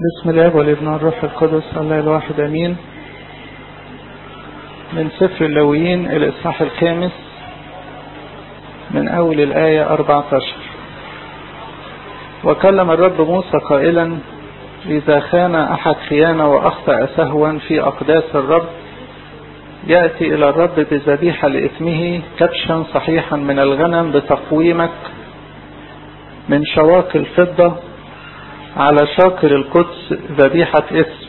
بسم الله والابن والروح القدس الله الواحد امين من سفر اللويين الاصحاح الخامس من اول الايه 14 وكلم الرب موسى قائلا اذا خان احد خيانه واخطا سهوا في اقداس الرب ياتي الى الرب بذبيحه لاثمه كبشا صحيحا من الغنم بتقويمك من شواك الفضه على شاكر القدس ذبيحة اسم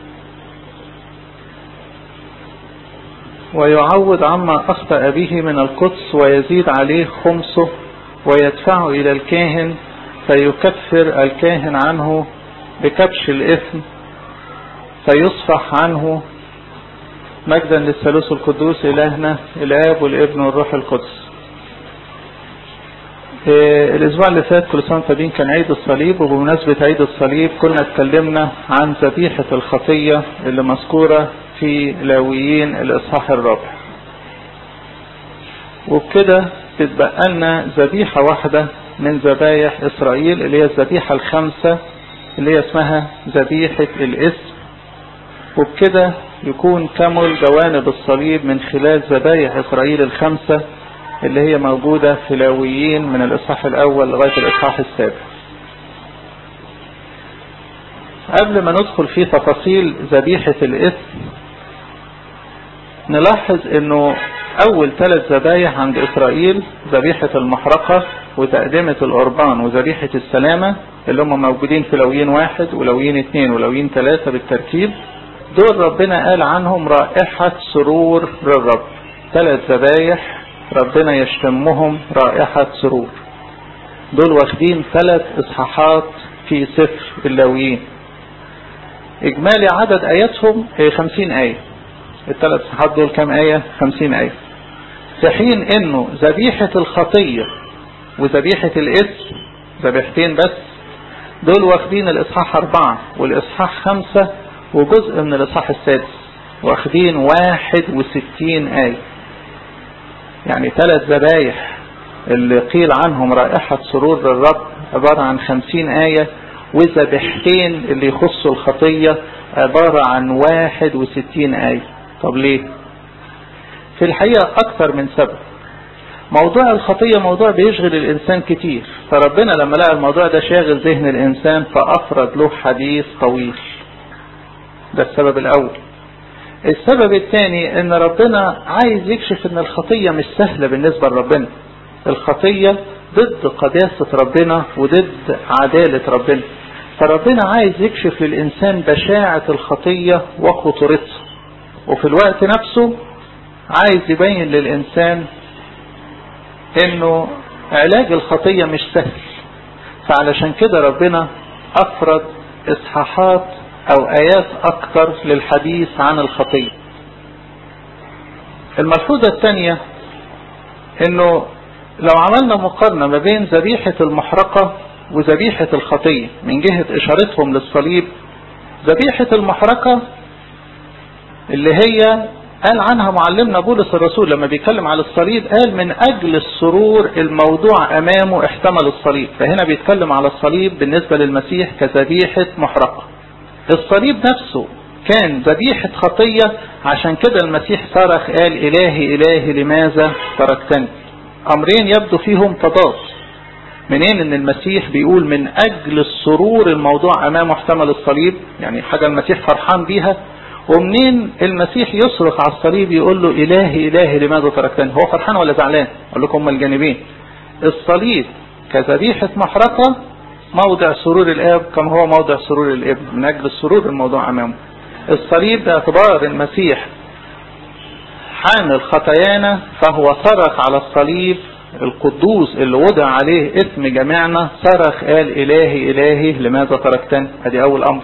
ويعوض عما أخطأ به من القدس ويزيد عليه خمسه ويدفعه إلى الكاهن فيكفر الكاهن عنه بكبش الإثم فيصفح عنه مجدا للثالوث القدوس إلهنا الآب والابن والروح القدس الاسبوع اللي فات كل سنه طيبين كان عيد الصليب وبمناسبه عيد الصليب كنا اتكلمنا عن ذبيحه الخطيه اللي مذكوره في لاويين الاصحاح الرابع وبكده تتبقى لنا ذبيحه واحده من ذبايح اسرائيل اللي هي الذبيحه الخامسه اللي هي اسمها ذبيحه الاسم وبكده يكون كمل جوانب الصليب من خلال ذبايح اسرائيل الخمسه اللي هي موجودة في لاويين من الإصحاح الأول لغاية الإصحاح السابع قبل ما ندخل في تفاصيل ذبيحة الإثم نلاحظ أنه أول ثلاث ذبايح عند إسرائيل ذبيحة المحرقة وتقدمة القربان وذبيحة السلامة اللي هم موجودين في لويين واحد ولويين اثنين ولويين ثلاثة بالترتيب دول ربنا قال عنهم رائحة سرور للرب ثلاث ذبايح ربنا يشتمهم رائحة سرور دول واخدين ثلاث اصحاحات في سفر اللاويين اجمالي عدد اياتهم هي خمسين اية الثلاث اصحاحات دول كام اية خمسين اية في حين انه ذبيحة الخطية وذبيحة الاسم ذبيحتين بس دول واخدين الاصحاح اربعة والاصحاح خمسة وجزء من الاصحاح السادس واخدين واحد وستين ايه يعني ثلاث ذبايح اللي قيل عنهم رائحة سرور للرب عبارة عن خمسين آية وذبيحتين اللي يخصوا الخطية عبارة عن واحد وستين آية طب ليه في الحقيقة أكثر من سبب موضوع الخطية موضوع بيشغل الإنسان كتير فربنا لما لقى الموضوع ده شاغل ذهن الإنسان فأفرد له حديث طويل ده السبب الأول السبب الثاني ان ربنا عايز يكشف ان الخطية مش سهلة بالنسبة لربنا الخطية ضد قداسة ربنا وضد عدالة ربنا فربنا عايز يكشف للإنسان بشاعة الخطية وخطورتها وفي الوقت نفسه عايز يبين للإنسان انه علاج الخطية مش سهل فعلشان كده ربنا أفرد إصحاحات او ايات اكتر للحديث عن الخطية الملحوظة الثانية انه لو عملنا مقارنة ما بين ذبيحة المحرقة وذبيحة الخطية من جهة اشارتهم للصليب ذبيحة المحرقة اللي هي قال عنها معلمنا بولس الرسول لما بيتكلم على الصليب قال من اجل السرور الموضوع امامه احتمل الصليب فهنا بيتكلم على الصليب بالنسبة للمسيح كذبيحة محرقة الصليب نفسه كان ذبيحة خطية عشان كده المسيح صرخ قال إلهي إلهي لماذا تركتني أمرين يبدو فيهم تضاد منين ان المسيح بيقول من اجل السرور الموضوع امامه احتمل الصليب يعني حاجة المسيح فرحان بيها ومنين المسيح يصرخ على الصليب يقول له الهي الهي لماذا تركتني هو فرحان ولا زعلان اقول لكم هما الجانبين الصليب كذبيحة محرقة موضع سرور الاب كما هو موضع سرور الابن من اجل السرور الموضوع امامه الصليب باعتبار المسيح حامل خطايانا فهو صرخ على الصليب القدوس اللي وضع عليه اسم جميعنا صرخ قال الهي الهي لماذا تركتني ادي اول امر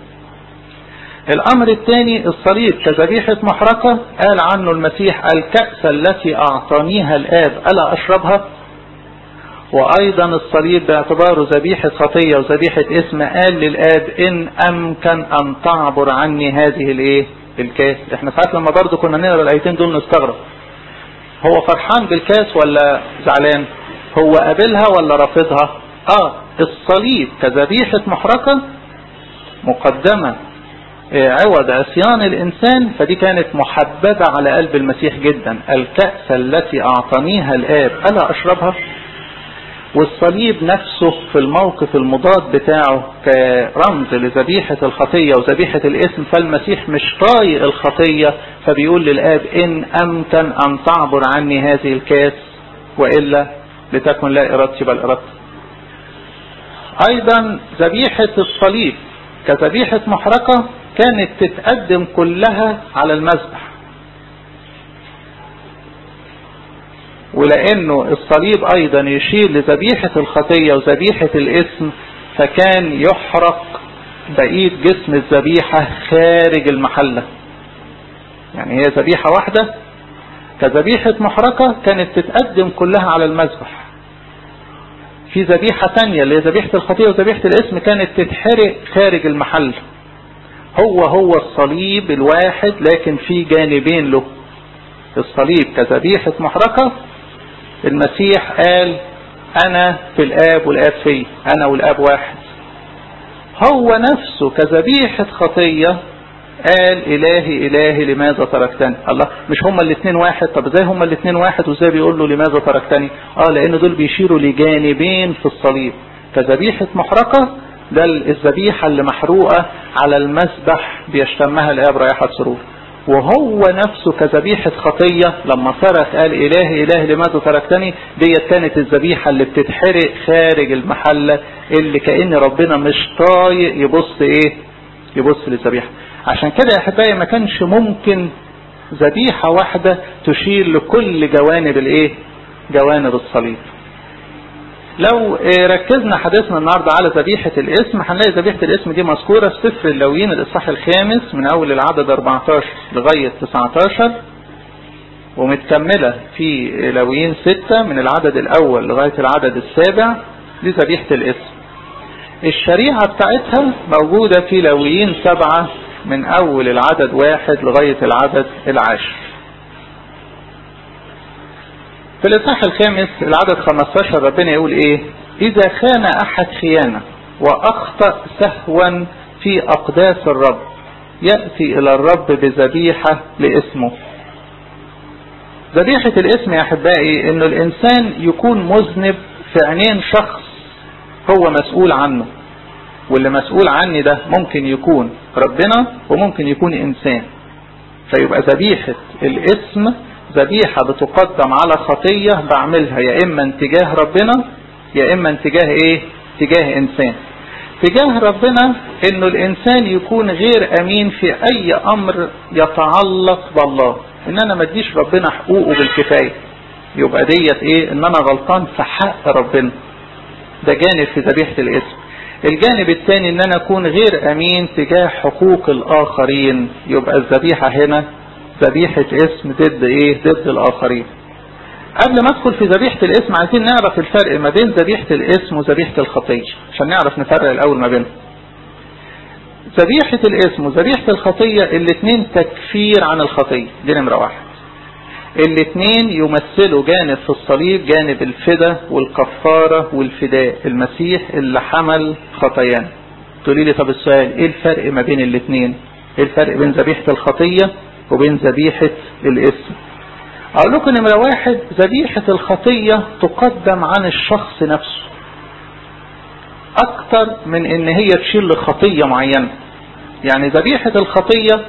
الامر الثاني الصليب كذبيحة محرقة قال عنه المسيح الكأس التي اعطانيها الاب الا اشربها وايضا الصليب باعتباره ذبيحة خطية وذبيحة اسم قال للاب ان امكن ان تعبر عني هذه الايه الكاس احنا ساعات لما برضو كنا نقرا الايتين دول نستغرب هو فرحان بالكاس ولا زعلان هو قابلها ولا رافضها اه الصليب كذبيحة محرقة مقدمة عوض عصيان الإنسان فدي كانت محببة على قلب المسيح جدا الكأس التي أعطانيها الآب ألا أشربها والصليب نفسه في الموقف المضاد بتاعه كرمز لذبيحة الخطية وذبيحة الاسم فالمسيح مش طايق الخطية فبيقول للآب إن أمكن أن تعبر عني هذه الكاس وإلا لتكن لا إرادتي بل إرادتي أيضا ذبيحة الصليب كذبيحة محرقة كانت تتقدم كلها على المذبح ولأنه الصليب أيضا يشير لذبيحة الخطية وذبيحة الاسم فكان يحرق بقية جسم الذبيحة خارج المحلة يعني هي ذبيحة واحدة كذبيحة محرقة كانت تتقدم كلها على المذبح في ذبيحة تانية اللي هي ذبيحة الخطية وذبيحة الاسم كانت تتحرق خارج المحل هو هو الصليب الواحد لكن في جانبين له الصليب كذبيحة محرقة المسيح قال أنا في الآب والآب في أنا والآب واحد هو نفسه كذبيحة خطية قال إلهي إلهي لماذا تركتني الله مش هما الاثنين واحد طب ازاي هما الاثنين واحد وازاي بيقول له لماذا تركتني اه لان دول بيشيروا لجانبين في الصليب كذبيحة محرقة ده الذبيحة اللي محروقة على المسبح بيشتمها الآب رائحة سرور وهو نفسه كذبيحة خطية لما صرخ قال إلهي إلهي لماذا تركتني ديت كانت الذبيحة اللي بتتحرق خارج المحلة اللي كأن ربنا مش طايق يبص إيه يبص للذبيحة عشان كده يا أحبائي ما كانش ممكن ذبيحة واحدة تشير لكل جوانب الإيه جوانب الصليب لو ركزنا حديثنا النهاردة على ذبيحة الاسم هنلاقي ذبيحة الاسم دي مذكورة في سفر اللويين الإصحاح الخامس من أول العدد 14 لغاية 19 ومتكملة في لويين 6 من العدد الأول لغاية العدد السابع دي ذبيحة الاسم الشريعة بتاعتها موجودة في لويين 7 من أول العدد واحد لغاية العدد العاشر في الإصحاح الخامس العدد 15 ربنا يقول إيه إذا خان أحد خيانة وأخطأ سهوا في أقداس الرب يأتي إلى الرب بذبيحة لاسمه ذبيحة الاسم يا أحبائي إنه الإنسان يكون مذنب في عينين شخص هو مسؤول عنه واللي مسؤول عني ده ممكن يكون ربنا وممكن يكون إنسان فيبقى ذبيحة الاسم ذبيحة بتقدم على خطية بعملها يا إما تجاه ربنا يا إما تجاه إيه تجاه إنسان تجاه ربنا إنه الإنسان يكون غير أمين في أي أمر يتعلق بالله إن أنا ما اديش ربنا حقوقه بالكفاية يبقى ديت إيه إن أنا غلطان في حق ربنا ده جانب في ذبيحة الاسم الجانب الثاني ان انا اكون غير امين تجاه حقوق الاخرين يبقى الذبيحة هنا ذبيحة اسم ضد ايه ضد الاخرين قبل ما ادخل في ذبيحة الاسم عايزين نعرف الفرق ما بين ذبيحة الاسم وذبيحة الخطية عشان نعرف نفرق الاول ما بينهم ذبيحة الاسم وذبيحة الخطية الاثنين تكفير عن الخطية دي نمرة واحد الاثنين يمثلوا جانب في الصليب جانب الفدا والكفارة والفداء المسيح اللي حمل خطايانا تقولي لي طب السؤال ايه الفرق ما بين الاثنين ايه الفرق بين ذبيحة الخطية وبين ذبيحة الاسم اقول لكم نمرة واحد ذبيحة الخطية تقدم عن الشخص نفسه اكتر من ان هي تشيل لخطية معينة يعني ذبيحة الخطية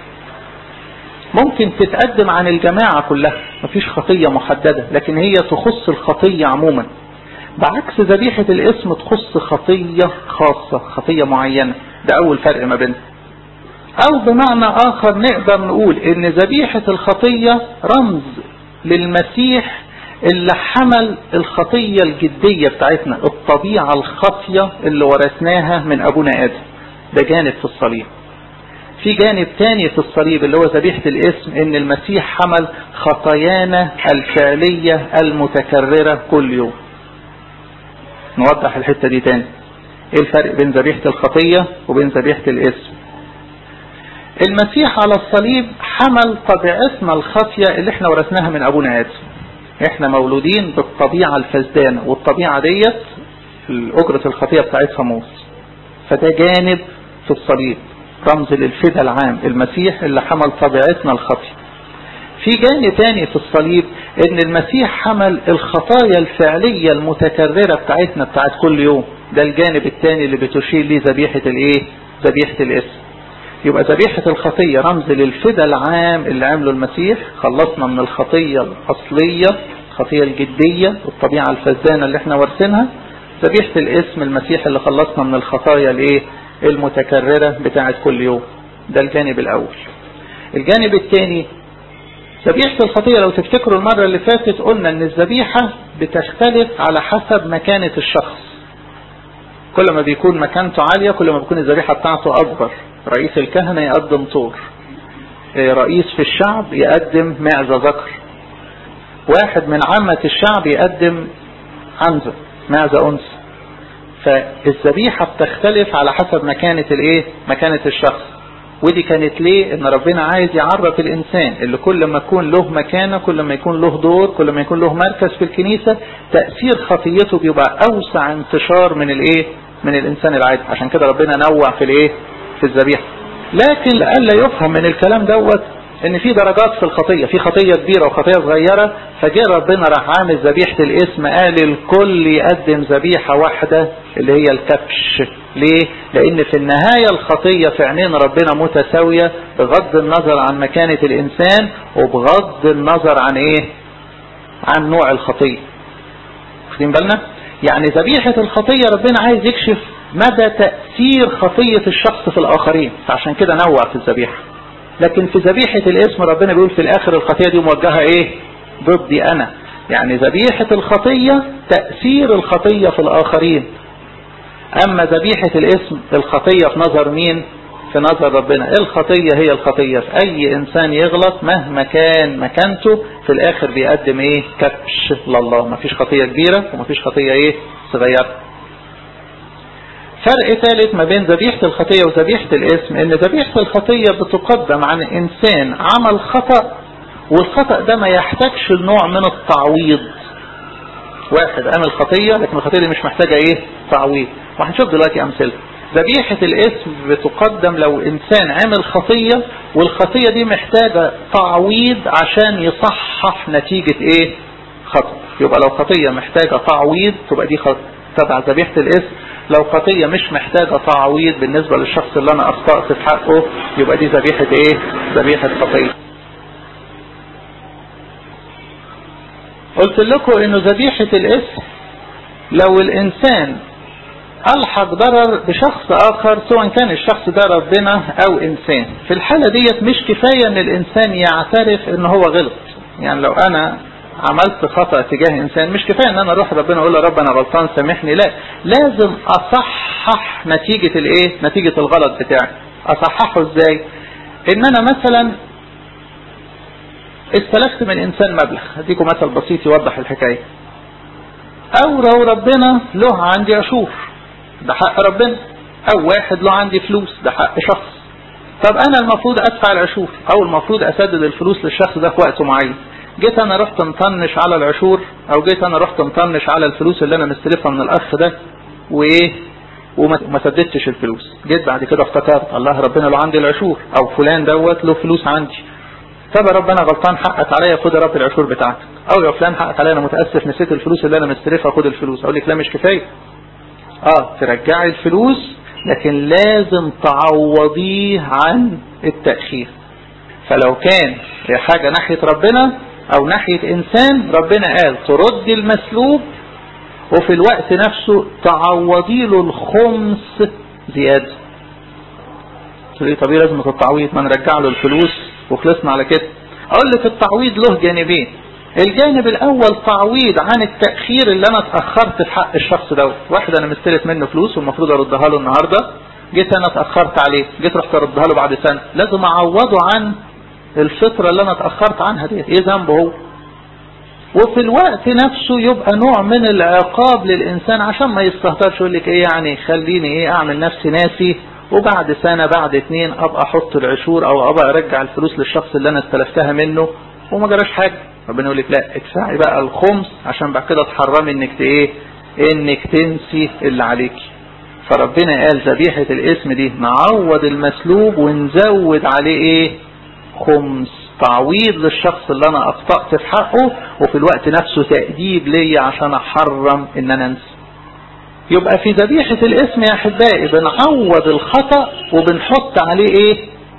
ممكن تتقدم عن الجماعة كلها مفيش خطية محددة لكن هي تخص الخطية عموما بعكس ذبيحة الاسم تخص خطية خاصة خطية معينة ده أول فرق ما بينهم أو بمعنى آخر نقدر نقول إن ذبيحة الخطية رمز للمسيح اللي حمل الخطية الجدية بتاعتنا الطبيعة الخاطية اللي ورثناها من أبونا آدم ده جانب في الصليب في جانب تاني في الصليب اللي هو ذبيحة الاسم ان المسيح حمل خطايانا الفعلية المتكررة كل يوم نوضح الحتة دي تاني ايه الفرق بين ذبيحة الخطية وبين ذبيحة الاسم المسيح على الصليب حمل طبيعتنا الخاطية اللي احنا ورثناها من ابونا ادم احنا مولودين بالطبيعة الفسدانة والطبيعة ديت اجرة الخطية بتاعتها موت فده جانب في الصليب رمز للفداء العام المسيح اللي حمل طبيعتنا الخطية في جانب تاني في الصليب ان المسيح حمل الخطايا الفعلية المتكررة بتاعتنا بتاعت كل يوم ده الجانب التاني اللي بتشير ليه ذبيحة الايه ذبيحة الاسم يبقى ذبيحة الخطية رمز للفداء العام اللي عمله المسيح خلصنا من الخطية الأصلية الخطية الجدية والطبيعة الفزانة اللي احنا وارثينها ذبيحة الاسم المسيح اللي خلصنا من الخطايا الايه المتكررة بتاعت كل يوم ده الجانب الأول الجانب الثاني ذبيحة الخطية لو تفتكروا المرة اللي فاتت قلنا ان الذبيحة بتختلف على حسب مكانة الشخص كل ما بيكون مكانته عالية كل ما بيكون الذبيحة بتاعته أكبر رئيس الكهنة يقدم طور رئيس في الشعب يقدم معزة ذكر واحد من عامة الشعب يقدم عنزة معزة أنثى فالذبيحة بتختلف على حسب مكانة الايه مكانة الشخص ودي كانت ليه ان ربنا عايز يعرف الانسان اللي كل ما يكون له مكانه كل ما يكون له دور كل ما يكون له مركز في الكنيسة تأثير خطيته بيبقى اوسع انتشار من الايه من الانسان العادي عشان كده ربنا نوع في الايه في الذبيحة لكن لألا يفهم من الكلام دوت ان في درجات في الخطية في خطية كبيرة وخطية صغيرة فجاء ربنا راح عامل ذبيحة الاسم قال الكل يقدم ذبيحة واحدة اللي هي الكبش ليه لان في النهاية الخطية في عينين ربنا متساوية بغض النظر عن مكانة الانسان وبغض النظر عن ايه عن نوع الخطية واخدين بالنا يعني ذبيحة الخطية ربنا عايز يكشف مدى تأثير خطية الشخص في الآخرين فعشان كده نوع في الذبيحة لكن في ذبيحة الاسم ربنا بيقول في الآخر الخطية دي موجهة إيه ضدي أنا يعني ذبيحة الخطية تأثير الخطية في الآخرين أما ذبيحة الاسم الخطية في نظر مين في نظر ربنا الخطية هي الخطية في أي إنسان يغلط مهما كان مكانته في الآخر بيقدم إيه كبش لله مفيش خطية كبيرة ومفيش خطية إيه صغيرة فرق ثالث ما بين ذبيحة الخطية وذبيحة الاسم ان ذبيحة الخطية بتقدم عن انسان عمل خطأ والخطأ ده ما يحتاجش لنوع من التعويض واحد عمل خطية لكن الخطية دي مش محتاجة ايه تعويض وهنشوف دلوقتي امثله ذبيحة الاسم بتقدم لو انسان عمل خطية والخطية دي محتاجة تعويض عشان يصحح نتيجة ايه خطأ يبقى لو خطية محتاجة تعويض تبقى دي خطأ تبع ذبيحة الاسم لو خطية مش محتاجة تعويض بالنسبة للشخص اللي انا اخطأت في حقه يبقى دي ذبيحة ايه ذبيحة خطية قلت لكم انه ذبيحة الاسم لو الانسان الحق ضرر بشخص اخر سواء كان الشخص ده ربنا او انسان في الحالة ديت مش كفاية ان الانسان يعترف ان هو غلط يعني لو انا عملت خطأ تجاه انسان مش كفاية ان انا اروح ربنا اقول له رب انا غلطان سامحني لا لازم اصحح نتيجة الايه نتيجة الغلط بتاعي اصححه ازاي ان انا مثلا استلفت من انسان مبلغ هديكم مثل بسيط يوضح الحكاية او لو ربنا له عندي اشور ده حق ربنا او واحد له عندي فلوس ده حق شخص طب انا المفروض ادفع العشور او المفروض اسدد الفلوس للشخص ده في وقت معين جيت انا رحت مطنش على العشور او جيت انا رحت مطنش على الفلوس اللي انا مستلفها من الاخ ده وايه وما سددتش الفلوس جيت بعد كده افتكرت الله ربنا له عندي العشور او فلان دوت له فلوس عندي طب يا رب انا غلطان حقك عليا خد يا رب العشور بتاعتك او يا فلان حقك عليا انا متاسف نسيت الفلوس اللي انا مستلفها خد الفلوس اقول لك لا مش كفايه اه ترجعي الفلوس لكن لازم تعوضيه عن التأخير فلو كان حاجة ناحية ربنا او ناحية انسان ربنا قال تردي المسلوب وفي الوقت نفسه تعوضي له الخمس زيادة تقولي طب ايه لازمة التعويض ما نرجع له الفلوس وخلصنا على كده اقول لك التعويض له جانبين الجانب الاول تعويض عن التأخير اللي انا اتأخرت في حق الشخص دوت واحد انا مستلف منه فلوس والمفروض اردها له النهاردة جيت انا اتأخرت عليه جيت رحت اردها له بعد سنة لازم اعوضه عن الفطرة اللي انا اتأخرت عنها ديت ايه ذنبه هو وفي الوقت نفسه يبقى نوع من العقاب للإنسان عشان ما يستهترش يقول لك ايه يعني خليني ايه اعمل نفسي ناسي وبعد سنة بعد اتنين ابقى احط العشور او ابقى ارجع الفلوس للشخص اللي انا استلفتها منه وما جراش حاجة ربنا يقول لك لا ادفعي بقى الخمس عشان بعد كده تحرمي انك ايه انك تنسي اللي عليكي فربنا قال ذبيحة الاسم دي نعوض المسلوب ونزود عليه ايه خمس تعويض للشخص اللي انا اخطأت في حقه وفي الوقت نفسه تأديب ليا عشان احرم ان انا انسى يبقى في ذبيحة الاسم يا احبائي بنعوض الخطأ وبنحط عليه ايه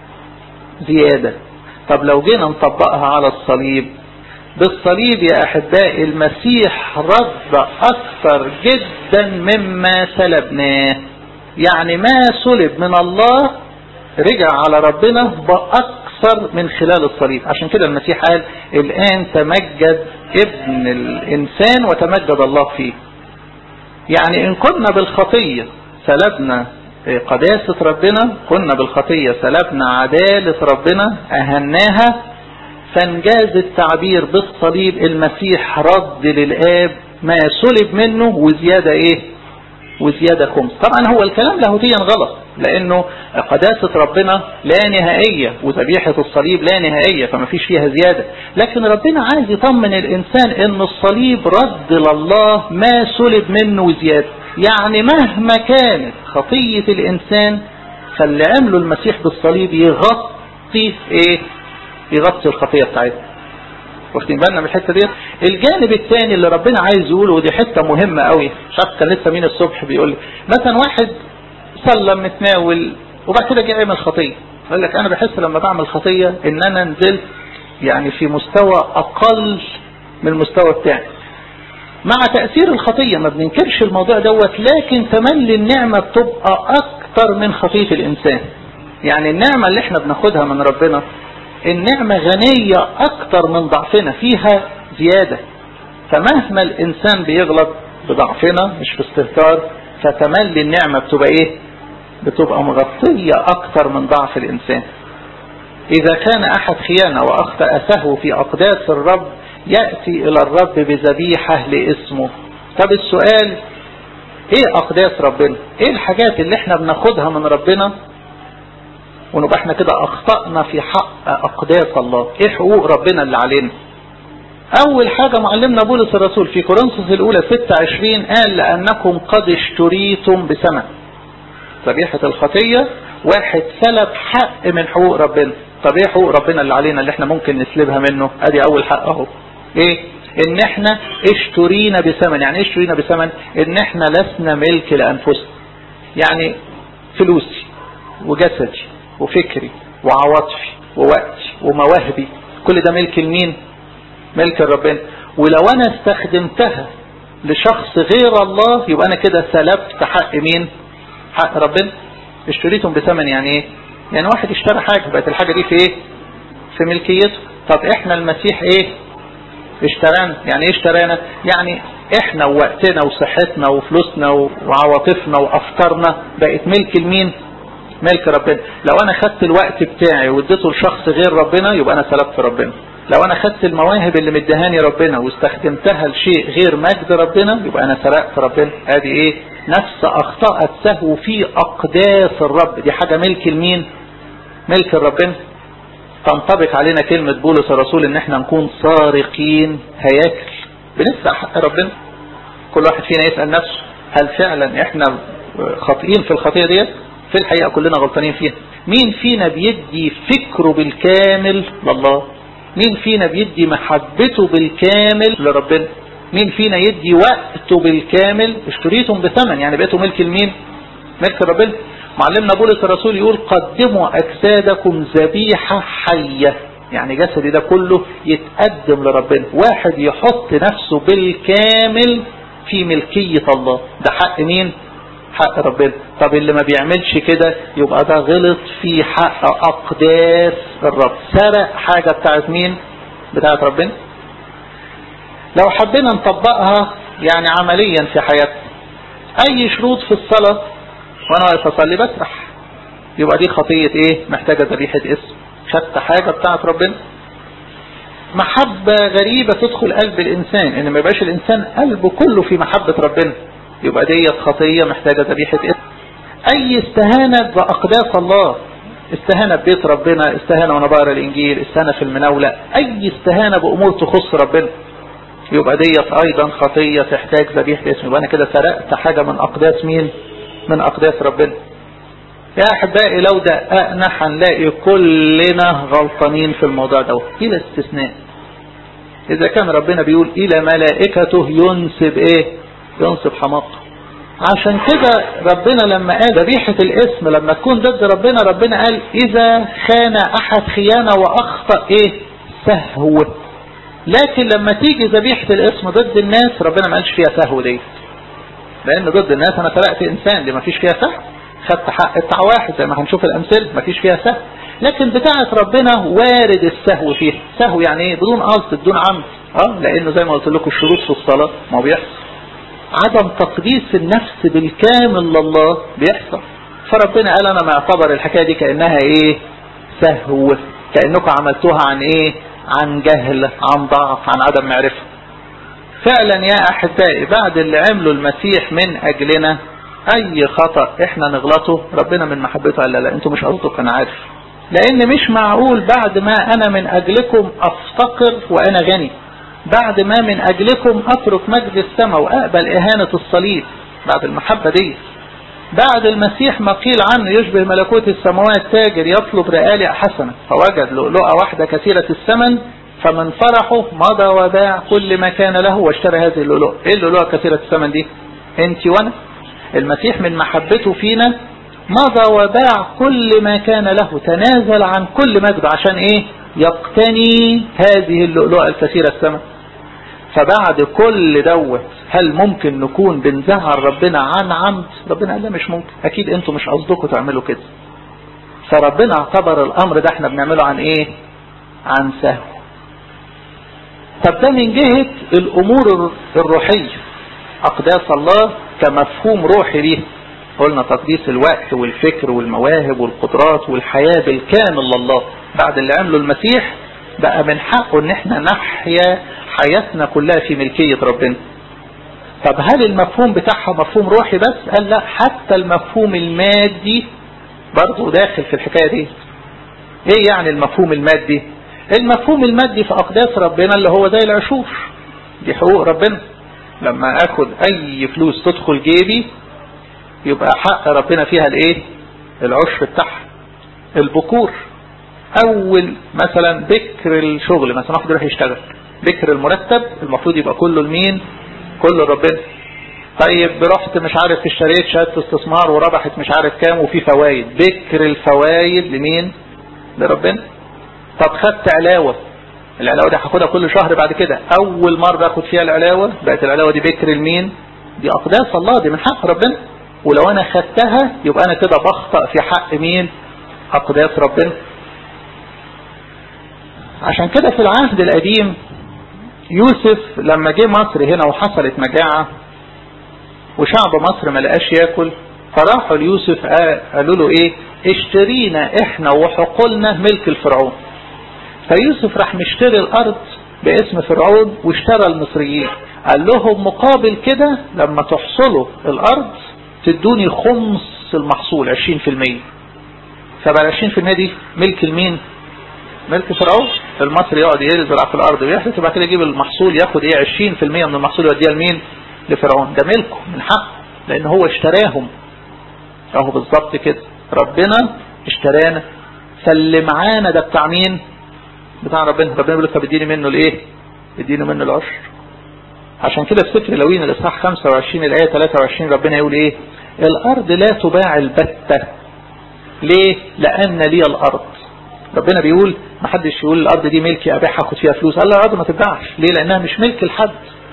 زيادة طب لو جينا نطبقها على الصليب بالصليب يا احبائي المسيح رد اكثر جدا مما سلبناه يعني ما سلب من الله رجع على ربنا باكثر من خلال الصليب عشان كده المسيح قال الان تمجد ابن الانسان وتمجد الله فيه يعني ان كنا بالخطية سلبنا قداسة ربنا كنا بالخطية سلبنا عدالة ربنا اهناها فانجاز التعبير بالصليب المسيح رد للآب ما سلب منه وزيادة ايه وزيادة خمس طبعا هو الكلام لاهوتيا غلط لانه قداسة ربنا لا نهائية وذبيحة الصليب لا نهائية فما فيش فيها زيادة لكن ربنا عايز يطمن الانسان ان الصليب رد لله ما سلب منه زيادة يعني مهما كانت خطية الانسان فاللي عمله المسيح بالصليب يغطي ايه يغطي الخطية بتاعتنا واخدين بالنا من الحته ديت الجانب الثاني اللي ربنا عايز يقوله ودي حته مهمه قوي مش عارف كان لسه مين الصبح بيقول لي مثلا واحد صلى متناول وبعد كده جه يعمل خطيه يقول لك انا بحس لما بعمل خطيه ان انا نزلت يعني في مستوى اقل من المستوى بتاعي مع تأثير الخطية ما بننكرش الموضوع دوت لكن تملي النعمة بتبقى أكتر من خطية الإنسان يعني النعمة اللي احنا بناخدها من ربنا النعمة غنية أكتر من ضعفنا فيها زيادة فمهما الإنسان بيغلط بضعفنا مش باستهتار فتملي النعمة بتبقى إيه بتبقى مغطية أكتر من ضعف الإنسان إذا كان أحد خيانة وأخطأ سهو في أقداس الرب يأتي إلى الرب بذبيحة لاسمه طب السؤال إيه أقداس ربنا إيه الحاجات اللي احنا بناخدها من ربنا ونبقى احنا كده اخطأنا في حق اقداس الله ايه حقوق ربنا اللي علينا اول حاجة معلمنا بولس الرسول في كورنثوس الاولى 26 قال لانكم قد اشتريتم بثمن ذبيحة الخطية واحد سلب حق من حقوق ربنا طب ايه حقوق ربنا اللي علينا اللي احنا ممكن نسلبها منه ادي اول حق اهو ايه ان احنا اشترينا بثمن يعني ايه اشترينا بثمن ان احنا لسنا ملك لانفسنا يعني فلوسي وجسدي وفكري وعواطفي ووقتي ومواهبي كل ده ملك لمين ملك ربنا ولو انا استخدمتها لشخص غير الله يبقى انا كده سلبت حق مين حق ربنا اشتريتم بثمن يعني ايه يعني واحد اشترى حاجة بقت الحاجة دي في ايه في ملكيته طب احنا المسيح ايه اشترانا يعني ايه اشترانا يعني احنا ووقتنا وصحتنا وفلوسنا وعواطفنا وافكارنا بقت ملك لمين ملك ربنا لو انا خدت الوقت بتاعي واديته لشخص غير ربنا يبقى انا سلبت ربنا لو انا خدت المواهب اللي مدهاني ربنا واستخدمتها لشيء غير مجد ربنا يبقى انا سرقت ربنا ادي ايه نفس اخطأت سهو في اقداس الرب دي حاجة ملك لمين ملك ربنا تنطبق علينا كلمة بولس الرسول ان احنا نكون سارقين هياكل بنسرق حق ربنا كل واحد فينا يسأل نفسه هل فعلا احنا خاطئين في الخطية ديت في الحقيقة كلنا غلطانين فيها مين فينا بيدي فكره بالكامل لله مين فينا بيدي محبته بالكامل لربنا مين فينا يدي وقته بالكامل اشتريتم بثمن يعني بقيتوا ملك لمين ملك ربنا معلمنا بولس الرسول يقول قدموا اجسادكم ذبيحة حية يعني جسدي ده كله يتقدم لربنا واحد يحط نفسه بالكامل في ملكية الله ده حق مين حق ربنا طب اللي ما بيعملش كده يبقى ده غلط في حق اقداس الرب سرق حاجة بتاعت مين بتاعت ربنا لو حبينا نطبقها يعني عمليا في حياتنا اي شروط في الصلاة وانا واقف اصلي بسرح يبقى دي خطية ايه محتاجة ذبيحة اسم خدت حاجة بتاعت ربنا محبة غريبة تدخل قلب الانسان ان ما يبقاش الانسان قلبه كله في محبة ربنا يبقى ديت خطية محتاجة ذبيحة اسم اي استهانة باقداس الله استهانة ببيت ربنا استهانة وانا بقرا الانجيل استهانة في المناولة اي استهانة بامور تخص ربنا يبقى ديت ايضا خطية تحتاج ذبيحة اسم يبقى انا كده سرقت حاجة من اقداس مين من اقداس ربنا يا احبائي لو دققنا هنلاقي كلنا غلطانين في الموضوع ده الى استثناء اذا كان ربنا بيقول الى ملائكته ينسب ايه ينسب حماقه عشان كده ربنا لما قال ذبيحة الاسم لما تكون ضد ربنا ربنا قال اذا خان احد خيانة واخطأ ايه سهو لكن لما تيجي ذبيحة الاسم ضد الناس ربنا ما قالش فيها سهو دي لان ضد الناس انا سرقت انسان دي ما فيش فيها سهو خدت حق بتاع واحد زي ما هنشوف الامثله ما فيش فيها سهو لكن بتاعة ربنا وارد السهو فيها سهو يعني ايه بدون قصد بدون عمد اه لانه زي ما قلت لكم الشروط في الصلاة ما بيحصل عدم تقديس النفس بالكامل لله بيحصل فربنا قال انا معتبر الحكاية دي كأنها ايه سهو كأنكم عملتوها عن ايه عن جهل عن ضعف عن عدم معرفة فعلا يا احبائي بعد اللي عمله المسيح من اجلنا اي خطأ احنا نغلطه ربنا من محبته قال لا لا انتوا مش قصدك انا عارف لان مش معقول بعد ما انا من اجلكم افتقر وانا غني بعد ما من اجلكم اترك مجد السماء واقبل اهانة الصليب بعد المحبة دي بعد المسيح ما قيل عنه يشبه ملكوت السماوات تاجر يطلب رئالة حسنة فوجد لؤلؤة واحدة كثيرة الثمن فمن فرحه مضى وباع كل ما كان له واشترى هذه اللؤلؤة ايه اللؤلؤة كثيرة الثمن دي انت وانا المسيح من محبته فينا مضى وباع كل ما كان له تنازل عن كل مجد عشان ايه يقتني هذه اللؤلؤة الكثيرة الثمن فبعد كل دوت هل ممكن نكون بنزعل ربنا عن عمد ربنا قال لا مش ممكن اكيد انتوا مش قصدكم تعملوا كده فربنا اعتبر الامر ده احنا بنعمله عن ايه عن سهو طب ده من جهة الامور الروحية اقداس الله كمفهوم روحي ليه قلنا تقديس الوقت والفكر والمواهب والقدرات والحياة بالكامل لله بعد اللي عمله المسيح بقى من حقه ان احنا نحيا حياتنا كلها في ملكية ربنا طب هل المفهوم بتاعها مفهوم روحي بس قال لا حتى المفهوم المادي برضه داخل في الحكاية دي ايه يعني المفهوم المادي المفهوم المادي في اقداس ربنا اللي هو زي العشور دي حقوق ربنا لما اخد اي فلوس تدخل جيبي يبقى حق ربنا فيها الايه العشر بتاعها البكور اول مثلا بكر الشغل مثلا واحد يروح يشتغل بكر المرتب المفروض يبقى كله لمين كله ربنا طيب رحت مش عارف اشتريت شهاده استثمار وربحت مش عارف كام وفي فوائد بكر الفوائد لمين لربنا طب خدت علاوه العلاوه دي هاخدها كل شهر بعد كده اول مره اخد فيها العلاوه بقت العلاوه دي بكر لمين دي اقداس الله دي من حق ربنا ولو انا خدتها يبقى انا كده بخطأ في حق مين اقداس ربنا عشان كده في العهد القديم يوسف لما جه مصر هنا وحصلت مجاعة وشعب مصر ما لقاش ياكل فراحوا ليوسف قالوا له ايه اشترينا احنا وحقولنا ملك الفرعون فيوسف راح مشتري الارض باسم فرعون واشترى المصريين قال لهم مقابل كده لما تحصلوا الارض تدوني خمس المحصول 20% فبقى 20% دي ملك المين ملك فرعون المصري يقعد يزرع في الارض ويحدث وبعد كده يجيب المحصول ياخد ايه 20% من المحصول يوديها لمين لفرعون ده ملكه من حقه لان هو اشتراهم اهو بالظبط كده ربنا اشترانا فاللي معانا ده بتاع مين بتاع ربنا ربنا بيقول لك اديني منه الايه اديني منه العشر عشان كده في سفر لوين الاصحاح 25 الايه 23 ربنا يقول ايه الارض لا تباع البتة ليه لان لي الارض ربنا بيقول ما حدش يقول الارض دي ملكي ابيعها اخد فيها فلوس قال لا الارض ما تتباعش ليه لانها مش ملك لحد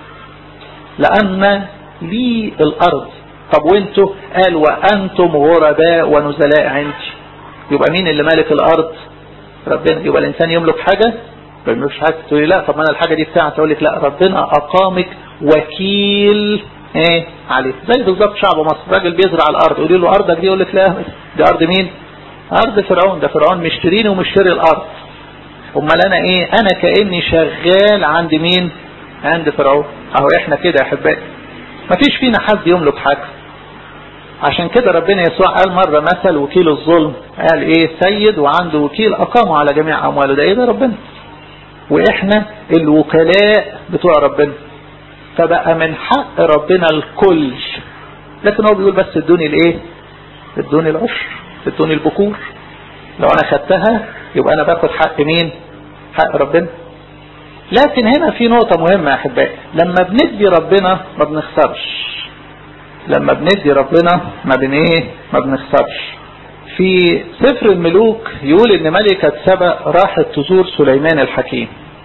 لان لي الارض طب وانتوا قال وانتم غرباء ونزلاء عندي يبقى مين اللي مالك الارض ربنا يبقى الانسان يملك حاجه ما يملكش حاجه تقول لي لا طب ما انا الحاجه دي بتاعتي اقول لك لا ربنا اقامك وكيل ايه عليه زي بالظبط شعب مصر راجل بيزرع الارض يقول له ارضك دي يقول لك لا دي ارض مين ارض فرعون ده فرعون مشتريني ومشتري الارض امال انا ايه انا كاني شغال عند مين عند فرعون اهو احنا كده يا احبائي مفيش فينا حد يملك حاجه عشان كده ربنا يسوع قال مرة مثل وكيل الظلم قال ايه سيد وعنده وكيل اقامه على جميع امواله ده ايه ده ربنا واحنا الوكلاء بتوع ربنا فبقى من حق ربنا الكل لكن هو بيقول بس ادوني الايه ادوني العشر ادوني البكور لو انا خدتها يبقى انا باخد حق مين حق ربنا لكن هنا في نقطة مهمة يا احبائي لما بندي ربنا ما بنخسرش لما بندي ربنا ما بن ايه ما بنخسرش في سفر الملوك يقول ان ملكة سبأ راحت تزور سليمان الحكيم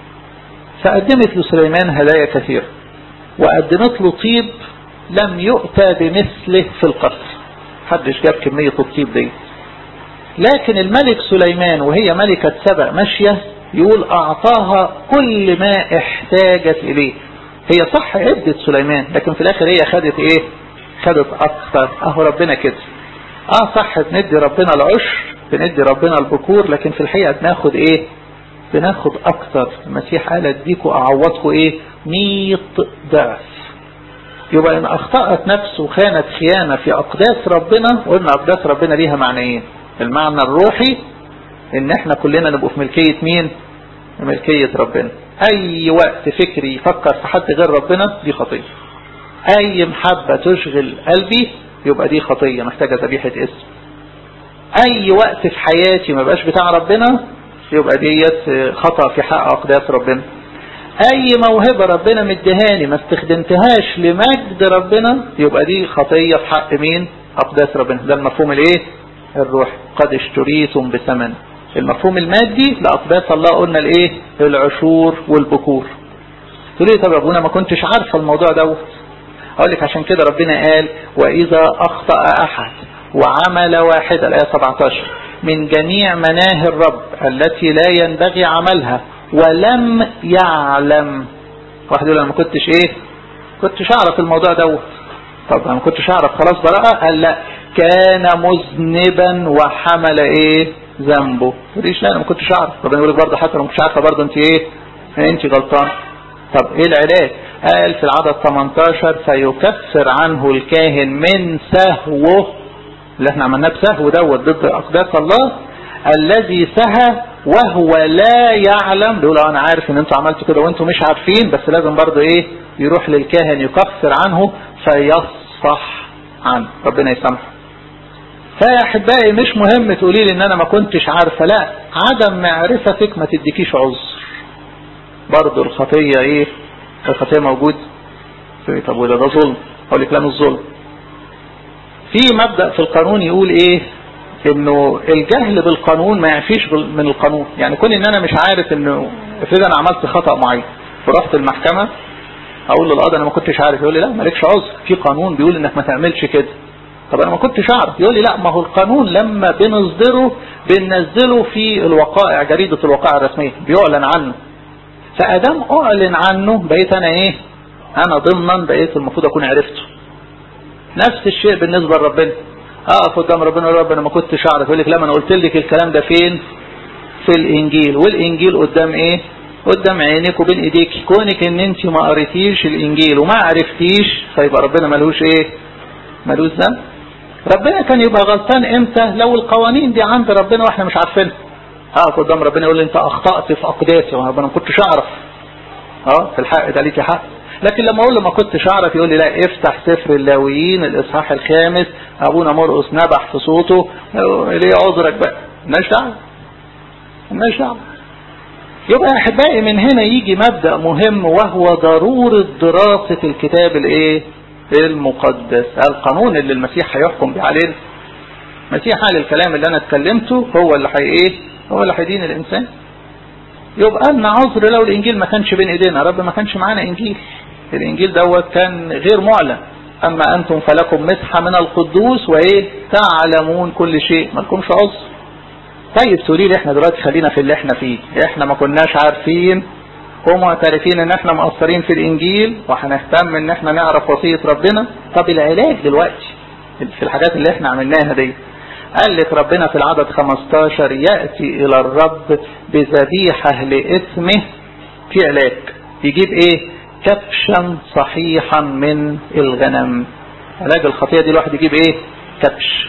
فقدمت لسليمان هدايا كثيرة وقدمت له طيب لم يؤتى بمثله في القصر محدش جاب كمية الطيب دي لكن الملك سليمان وهي ملكة سبأ ماشية يقول أعطاها كل ما احتاجت إليه هي صح عدت سليمان لكن في الآخر هي خدت إيه خدت أكثر أهو ربنا كده اه صح بندي ربنا العشر بندي ربنا البكور لكن في الحقيقة بناخد ايه بناخد اكتر المسيح قال اديكوا اعوضكوا ايه مية ضعف يبقى ان اخطأت نفسه وخانت خيانة في اقداس ربنا قلنا اقداس ربنا ليها معنيين المعنى الروحي ان احنا كلنا نبقوا في ملكية مين ملكية ربنا اي وقت فكري يفكر في حد غير ربنا دي خطية اي محبة تشغل قلبي يبقى دي خطية محتاجة ذبيحة اسم اي وقت في حياتي ما بقاش بتاع ربنا يبقى ديت خطأ في حق اقداس ربنا اي موهبة ربنا مديهاني ما استخدمتهاش لمجد ربنا يبقى دي خطية في حق مين اقداس ربنا ده المفهوم الايه الروح قد اشتريتم بثمن المفهوم المادي لاقداس الله قلنا الايه العشور والبكور تقول لي طب يا ابونا ما كنتش عارفه الموضوع دوت اقول لك عشان كده ربنا قال واذا اخطا احد وعمل واحدة الآية 17 من جميع مناهي الرب التي لا ينبغي عملها ولم يعلم واحد يقول انا ما كنتش ايه كنتش اعرف الموضوع دوت طب انا ما كنتش اعرف خلاص براءة قال لا كان مذنبا وحمل ايه ذنبه تقوليش لا انا ما كنتش اعرف ربنا يقول لك برضه حتى لو ما كنتش عارفه برضه انت ايه انت غلطان طب ايه العلاج قال في العدد 18 فيكفر عنه الكاهن من سهوه اللي احنا عملناه بسهو دوت ضد اقداس الله الذي سهى وهو لا يعلم بيقول انا عارف ان انتوا عملتوا كده وانتوا مش عارفين بس لازم برضه ايه يروح للكاهن يكفر عنه فيصفح عنه ربنا يسامحه فيا احبائي مش مهم تقولي لي ان انا ما كنتش عارفه لا عدم معرفتك ما تديكيش عذر برضه الخطيه ايه الخطيه موجود طب وده ده ظلم اقول لك لا مش ظلم في مبدأ في القانون يقول ايه انه الجهل بالقانون ما يعفيش من القانون يعني كون ان انا مش عارف انه افرض انا عملت خطأ معين ورحت المحكمة اقول للقاضي انا ما كنتش عارف يقول لي لا مالكش عذر في قانون بيقول انك ما تعملش كده طب انا ما كنتش اعرف يقول لي لا ما هو القانون لما بنصدره بننزله في الوقائع جريدة الوقائع الرسمية بيعلن عنه فادام اعلن عنه بقيت انا ايه انا ضمنا بقيت المفروض اكون عرفته نفس الشيء بالنسبة لربنا اقف قدام ربنا يقول رب انا ما كنتش اعرف يقول لك لا ما انا قلت لك الكلام ده فين في الانجيل والانجيل قدام ايه قدام عينك وبين ايديك كونك ان انت ما قريتيش الانجيل وما عرفتيش فيبقى ربنا ملوش ايه ملوش ذنب ربنا كان يبقى غلطان امتى لو القوانين دي عند ربنا واحنا مش عارفينها اقف قدام ربنا يقول لي انت اخطأت في اقداسي وانا ما كنتش اعرف اه في الحق ده ليكي حق لكن لما اقول له ما كنتش اعرف يقول لي لا افتح سفر اللاويين الاصحاح الخامس ابونا مرقس نبح في صوته ليه عذرك بقى مالناش دعوه مالناش دعوه يبقى يا احبائي من هنا يجي مبدا مهم وهو ضروره دراسه الكتاب الايه المقدس القانون اللي المسيح هيحكم بيه علينا المسيح قال الكلام اللي انا اتكلمته هو اللي هي ايه هو اللي هيدين الانسان يبقى لنا عذر لو الانجيل ما كانش بين ايدينا رب ما كانش معانا انجيل الانجيل دوت كان غير معلن اما انتم فلكم مسحة من القدوس وايه تعلمون كل شيء ما لكمش عذر طيب تقولي لي احنا دلوقتي خلينا في اللي احنا فيه احنا ما كناش عارفين ومعترفين ان احنا مقصرين في الانجيل وهنهتم ان احنا نعرف وصية ربنا طب العلاج دلوقتي في الحاجات اللي احنا عملناها دي قال لك ربنا في العدد 15 يأتي إلى الرب بذبيحة لإثمه في علاج يجيب إيه كبشا صحيحا من الغنم علاج الخطية دي الواحد يجيب إيه كبش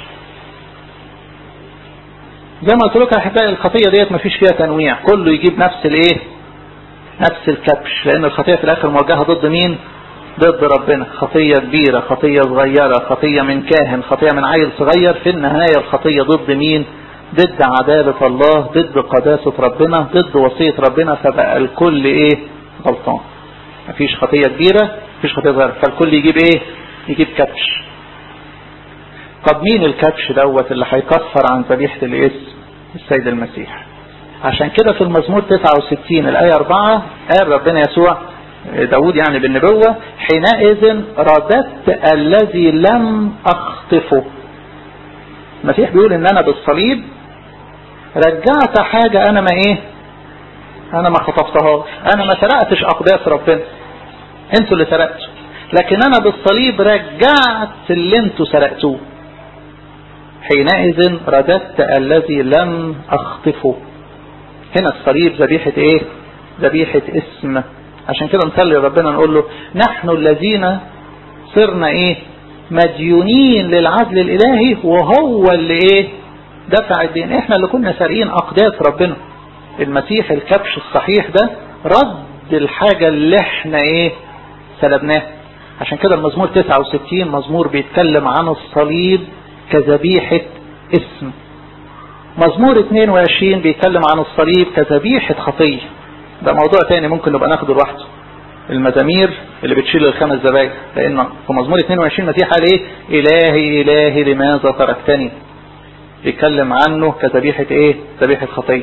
زي ما قلت لك يا احبائي الخطية ديت مفيش فيها تنويع كله يجيب نفس الايه نفس الكبش لان الخطية في الاخر موجهة ضد مين ضد ربنا خطية كبيرة خطية صغيرة خطية من كاهن خطية من عيل صغير في النهاية الخطية ضد مين ضد عدالة الله ضد قداسة ربنا ضد وصية ربنا فبقى الكل ايه غلطان مفيش خطية كبيرة مفيش خطية صغيرة فالكل يجيب ايه يجيب كبش طب مين الكبش دوت اللي هيكفر عن ذبيحة الاسم السيد المسيح عشان كده في المزمور 69 الآية 4 قال ربنا يسوع داود يعني بالنبوة حينئذ رددت الذي لم أخطفه المسيح بيقول ان انا بالصليب رجعت حاجة انا ما ايه انا ما خطفتهاش انا ما سرقتش اقداس ربنا انتوا اللي سرقتوا لكن انا بالصليب رجعت اللي انتوا سرقتوه حينئذ رددت الذي لم اخطفه هنا الصليب ذبيحة ايه ذبيحة اسم عشان كده نصلي ربنا نقول له نحن الذين صرنا ايه مديونين للعدل الالهي وهو اللي ايه دفع الدين احنا اللي كنا سارقين اقداس ربنا المسيح الكبش الصحيح ده رد الحاجة اللي احنا ايه سلبناها عشان كده المزمور 69 مزمور بيتكلم عن الصليب كذبيحة اسم مزمور 22 بيتكلم عن الصليب كذبيحة خطية ده موضوع تاني ممكن نبقى ناخده لوحده المزامير اللي بتشيل الخمس ذبايح لان في مزمور 22 المسيح قال ايه الهي الهي لماذا تركتني يتكلم عنه كذبيحة ايه ذبيحة خطية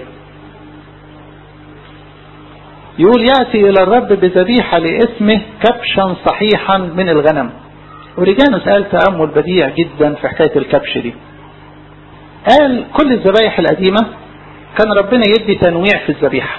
يقول يأتي الى الرب بذبيحة لاسمه كبشا صحيحا من الغنم ورجعنا سأل تأمل بديع جدا في حكاية الكبش دي قال كل الذبايح القديمة كان ربنا يدي تنويع في الذبيحة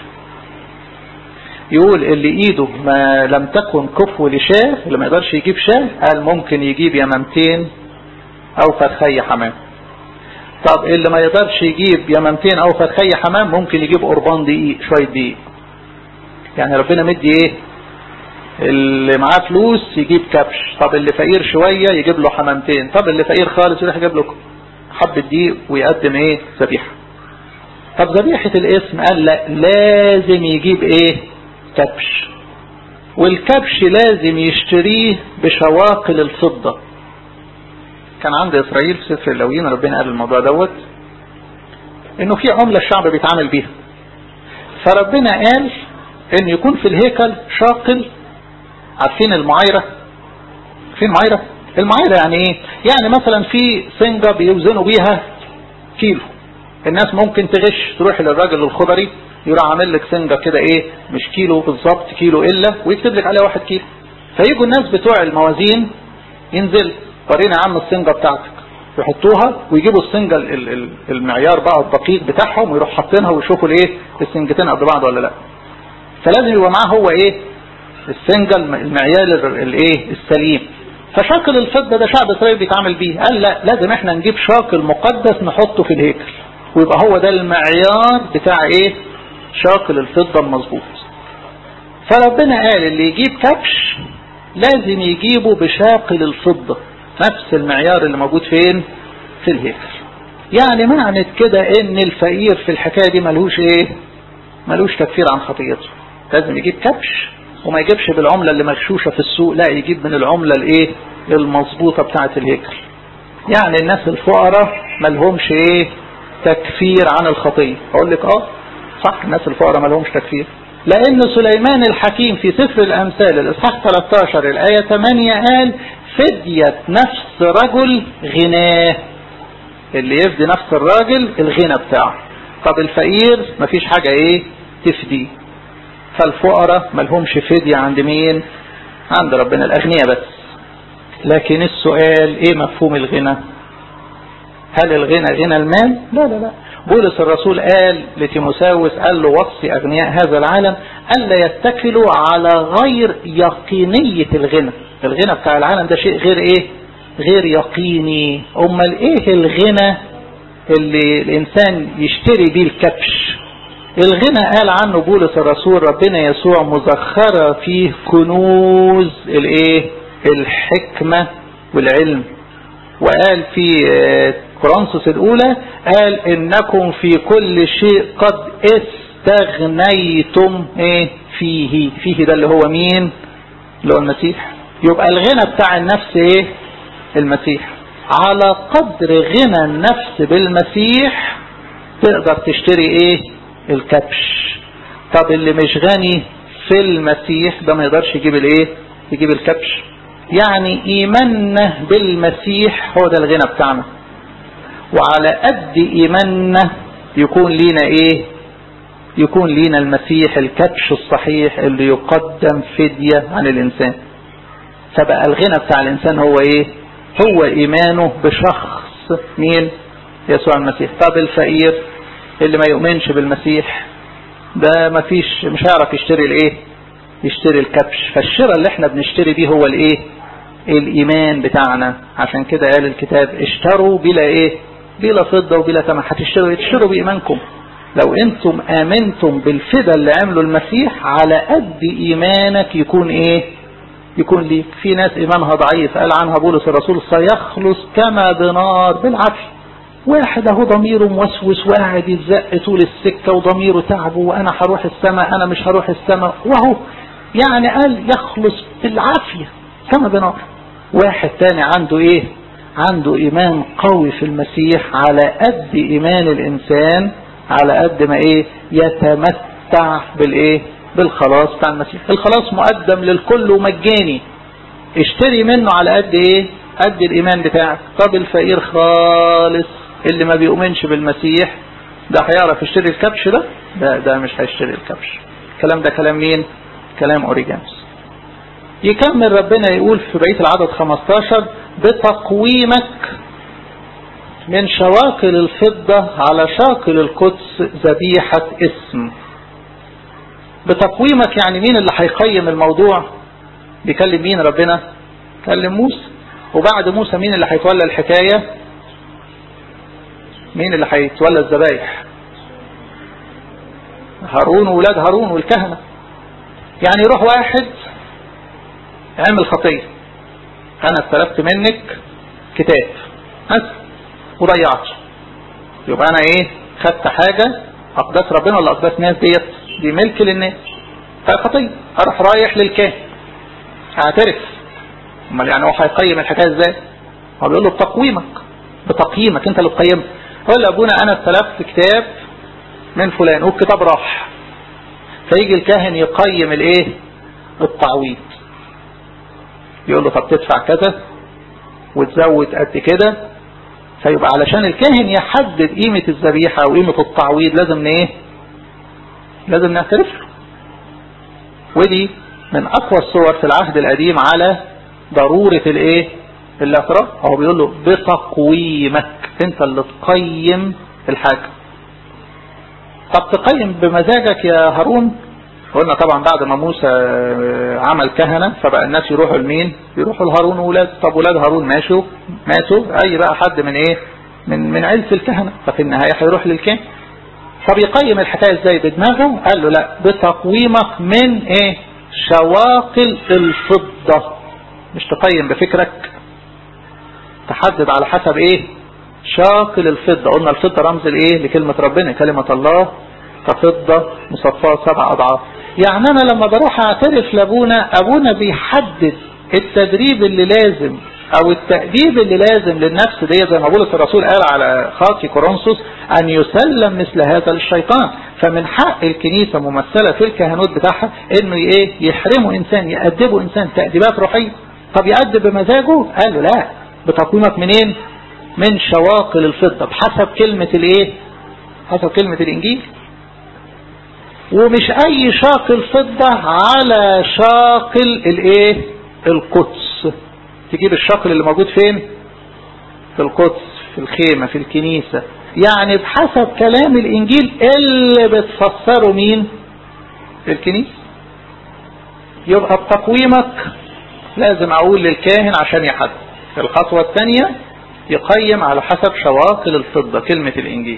يقول اللي ايده ما لم تكن كفو لشاه اللي ما يقدرش يجيب شاه قال ممكن يجيب يمامتين او فرخي حمام طب اللي ما يقدرش يجيب يمامتين او فرخي حمام ممكن يجيب قربان دقيق شوية دقيق يعني ربنا مدي ايه اللي معاه فلوس يجيب كبش طب اللي فقير شوية يجيب له حمامتين طب اللي فقير خالص يروح يجيب له حبة دقيق ويقدم ايه ذبيحة طب ذبيحة الاسم قال لا لازم يجيب ايه كبش والكبش لازم يشتريه بشواقل الفضة كان عند اسرائيل في سفر اللويين ربنا قال الموضوع دوت انه في عملة الشعب بيتعامل بيها فربنا قال ان يكون في الهيكل شاقل عارفين المعايرة عارفين المعايرة المعايرة يعني ايه يعني مثلا في سنجة بيوزنوا بيها كيلو الناس ممكن تغش تروح للراجل الخضري يروح عامل لك سنجة كده ايه مش كيلو بالظبط كيلو الا ويكتب لك عليها واحد كيلو فيجوا الناس بتوع الموازين ينزل ورينا يا عم السنجة بتاعتك يحطوها ويجيبوا السنجة المعيار بقى الدقيق بتاعهم ويروح حاطينها ويشوفوا الايه السنجتين قد بعض ولا لا فلازم يبقى معاه هو ايه السنجة المعيار الايه السليم فشاكل الفضة ده شعب اسرائيل بيتعامل بيه قال لا لازم احنا نجيب شاكل مقدس نحطه في الهيكل ويبقى هو ده المعيار بتاع ايه شاكل الفضة المظبوط فربنا قال اللي يجيب كبش لازم يجيبه بشاكل الفضة نفس المعيار اللي موجود فين في الهيكل يعني معنى كده ان الفقير في الحكاية دي ملوش ايه ملوش تكفير عن خطيته لازم يجيب كبش وما يجيبش بالعملة اللي مغشوشة في السوق لا يجيب من العملة الايه المظبوطة بتاعة الهيكل يعني الناس الفقراء ملهمش ايه تكفير عن الخطية اقول لك اه صح الناس الفقراء ملهمش تكفير لان سليمان الحكيم في سفر الامثال الاصحاح 13 الايه 8 قال فدية نفس رجل غناه اللي يفدي نفس الراجل الغنى بتاعه طب الفقير مفيش حاجة ايه تفدي فالفقراء ملهمش فدية عند مين عند ربنا الاغنياء بس لكن السؤال ايه مفهوم الغنى هل الغنى غنى المال لا لا لا بولس الرسول قال لتيموساوس قال له وصي أغنياء هذا العالم ألا يتكلوا على غير يقينية الغنى الغنى بتاع العالم ده شيء غير ايه غير يقيني امال ايه الغنى اللي الانسان يشتري بيه الكبش الغنى قال عنه بولس الرسول ربنا يسوع مزخرة فيه كنوز الايه الحكمة والعلم وقال في كورنثوس الاولى قال انكم في كل شيء قد استغنيتم ايه فيه فيه ده اللي هو مين اللي هو المسيح يبقى الغنى بتاع النفس ايه المسيح على قدر غنى النفس بالمسيح تقدر تشتري ايه الكبش طب اللي مش غني في المسيح ده ما يقدرش يجيب الايه يجيب الكبش يعني ايماننا بالمسيح هو ده الغنى بتاعنا وعلى قد ايماننا يكون لينا ايه يكون لينا المسيح الكبش الصحيح اللي يقدم فدية عن الانسان فبقى الغنى بتاع الانسان هو ايه هو ايمانه بشخص مين يسوع المسيح طب الفقير اللي ما يؤمنش بالمسيح ده ما فيش مش هيعرف يشتري الايه يشتري الكبش فالشراء اللي احنا بنشتري بيه هو الايه الايمان بتاعنا عشان كده قال الكتاب اشتروا بلا ايه بلا فضة وبلا ثمن هتشتروا تشتروا بايمانكم لو انتم امنتم بالفدا اللي عمله المسيح على قد ايمانك يكون ايه يكون ليك في ناس ايمانها ضعيف قال عنها بولس الرسول سيخلص كما بنار بالعافيه واحد اهو ضميره موسوس وقاعد يتزق طول السكه وضميره تعبه وانا هروح السماء انا مش هروح السماء وهو يعني قال يخلص بالعافيه كما بنار واحد تاني عنده ايه عنده ايمان قوي في المسيح على قد ايمان الانسان على قد ما ايه يتمتع بالايه بالخلاص بتاع المسيح الخلاص مقدم للكل ومجاني اشتري منه على قد ايه قد الايمان بتاعك طب الفقير خالص اللي ما بيؤمنش بالمسيح ده هيعرف يشتري الكبش ده ده ده مش هيشتري الكبش الكلام ده كلام مين كلام اوريجانوس يكمل ربنا يقول في بقيه العدد 15 بتقويمك من شواكل الفضة على شاكل القدس ذبيحة اسم بتقويمك يعني مين اللي هيقيم الموضوع بيكلم مين ربنا كلم موسى وبعد موسى مين اللي هيتولى الحكاية مين اللي هيتولى الذبايح هارون وولاد هارون والكهنة يعني يروح واحد عمل خطية انا استلفت منك كتاب بس وضيعته يبقى انا ايه خدت حاجة اقداس ربنا ولا اقداس ناس ديت دي ملك للناس فخطية اروح رايح للكاهن اعترف امال يعني هو هيقيم الحكايه ازاي هو بيقول له بتقويمك بتقييمك انت اللي تقيمه يقول له ابونا انا استلفت كتاب من فلان والكتاب راح فيجي الكاهن يقيم الايه التعويض يقول له طب تدفع كذا وتزود قد كده فيبقى علشان الكاهن يحدد قيمة الذبيحة وقيمة التعويض لازم ايه لازم نعترف له ودي من اقوى الصور في العهد القديم على ضرورة الايه الاعتراف هو بيقول له بتقويمك انت اللي تقيم الحاجة طب تقيم بمزاجك يا هارون قلنا طبعا بعد ما موسى عمل كهنة فبقى الناس يروحوا لمين يروحوا لهارون وولاد طب ولاد هارون ماشوا ماتوا اي بقى حد من ايه من من عيلة الكهنة ففي النهاية هيروح للكاهن فبيقيم الحكاية ازاي بدماغه قال له لا بتقويمك من ايه شواقل الفضة مش تقيم بفكرك تحدد على حسب ايه شاقل الفضة قلنا الفضة رمز الايه لكلمة ربنا كلمة الله كفضة مصفاة سبع اضعاف يعني انا لما بروح اعترف لابونا ابونا بيحدد التدريب اللي لازم او التأديب اللي لازم للنفس دي زي ما بولس الرسول قال على خاطي كورنثوس ان يسلم مثل هذا للشيطان فمن حق الكنيسة ممثلة في الكهنوت بتاعها انه ايه يحرموا انسان يأدبوا انسان تأديبات روحية طب يأدب بمزاجه قال له لا بتقويمك منين من شواقل الفضة بحسب كلمة الايه حسب كلمة الانجيل ومش اي شاقل فضة على شاقل الايه القدس تجيب الشاقل اللي موجود فين في القدس في الخيمة في الكنيسة يعني بحسب كلام الانجيل اللي بتفسره مين الكنيسة يبقى بتقويمك لازم اقول للكاهن عشان يحدد الخطوة الثانية يقيم على حسب شواقل الفضة كلمة الانجيل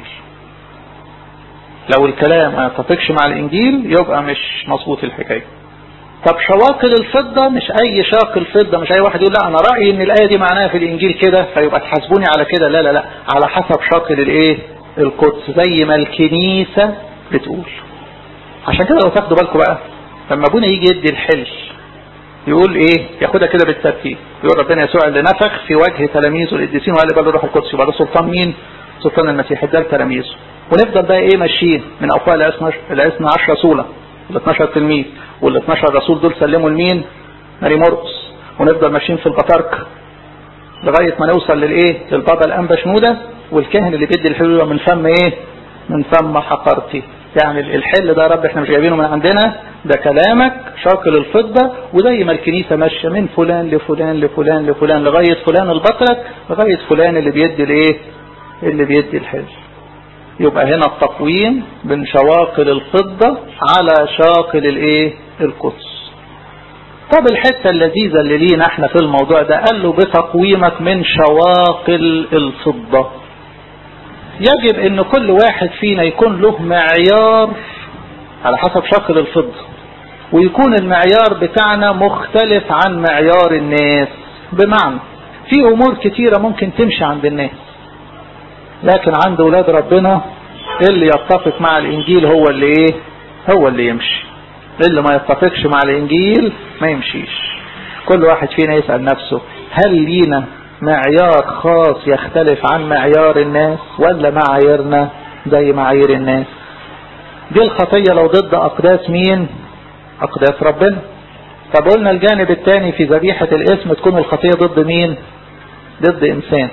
لو الكلام ما يتفقش مع الانجيل يبقى مش مظبوط الحكاية طب شواقل الفضة مش اي شاقل فضة مش اي واحد يقول لا انا رأيي ان الاية دي معناها في الانجيل كده فيبقى تحاسبوني على كده لا لا لا على حسب شاقل الايه القدس زي ما الكنيسة بتقول عشان كده لو تاخدوا بالكم بقى لما ابونا يجي يدي الحل يقول ايه ياخدها كده بالترتيب يقول ربنا يسوع اللي نفخ في وجه تلاميذه القديسين وقال بل الروح القدس يبقى ده سلطان مين سلطان المسيح ده تلاميذه ونفضل بقى ايه ماشيين من افواه الاثنى عشر رسولا ال 12 تلميذ وال 12 رسول دول سلموا لمين ماري مرقس ونفضل ماشيين في البطاركه لغايه ما نوصل للايه للبابا الانبا شنوده والكاهن اللي بيدي الحلوه من فم ايه من فم حقرتي يعني الحل ده يا رب احنا مش جايبينه من عندنا ده كلامك شاكل الفضة وزي ما الكنيسة ماشية من فلان لفلان لفلان لفلان لغاية فلان البطرك لغاية فلان اللي بيدي الايه اللي بيدي الحل يبقى هنا التقويم من شواقل الفضة على شاقل الايه القدس طب الحتة اللذيذة اللي لينا احنا في الموضوع ده قال له بتقويمك من شواقل الفضة يجب ان كل واحد فينا يكون له معيار على حسب شكل الفضة ويكون المعيار بتاعنا مختلف عن معيار الناس بمعنى في امور كتيرة ممكن تمشي عند الناس لكن عند ولاد ربنا اللي يتفق مع الانجيل هو اللي ايه هو اللي يمشي اللي ما يتفقش مع الانجيل ما يمشيش كل واحد فينا يسأل نفسه هل لينا معيار خاص يختلف عن معيار الناس ولا معاييرنا زي معايير الناس دي الخطية لو ضد أقداس مين أقداس ربنا طب قلنا الجانب الثاني في ذبيحة الاسم تكون الخطية ضد مين ضد إنسان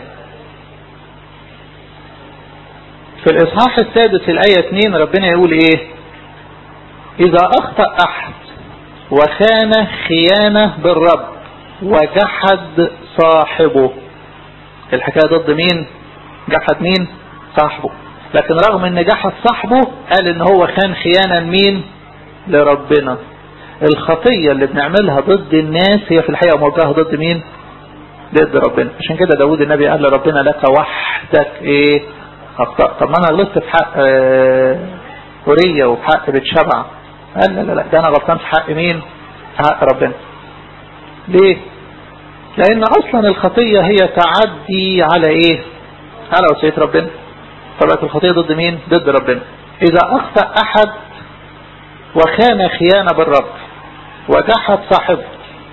في الإصحاح السادس الآية 2 ربنا يقول إيه إذا أخطأ أحد وخان خيانة بالرب وجحد صاحبه الحكاية ضد مين جحد مين صاحبه لكن رغم ان جحد صاحبه قال ان هو خان خيانة مين لربنا الخطية اللي بنعملها ضد الناس هي في الحقيقة موجهة ضد مين ضد ربنا عشان كده داود النبي قال لربنا لك وحدك ايه اخطأ طب ما انا غلطت في حق هورية وفي حق بيت شبع قال لا لا لا ده انا غلطان في حق مين في حق ربنا ليه لان اصلا الخطية هي تعدي على ايه على وصية ربنا طبعا الخطية ضد مين ضد ربنا اذا اخطأ احد وخان خيانة بالرب وجحد صاحبه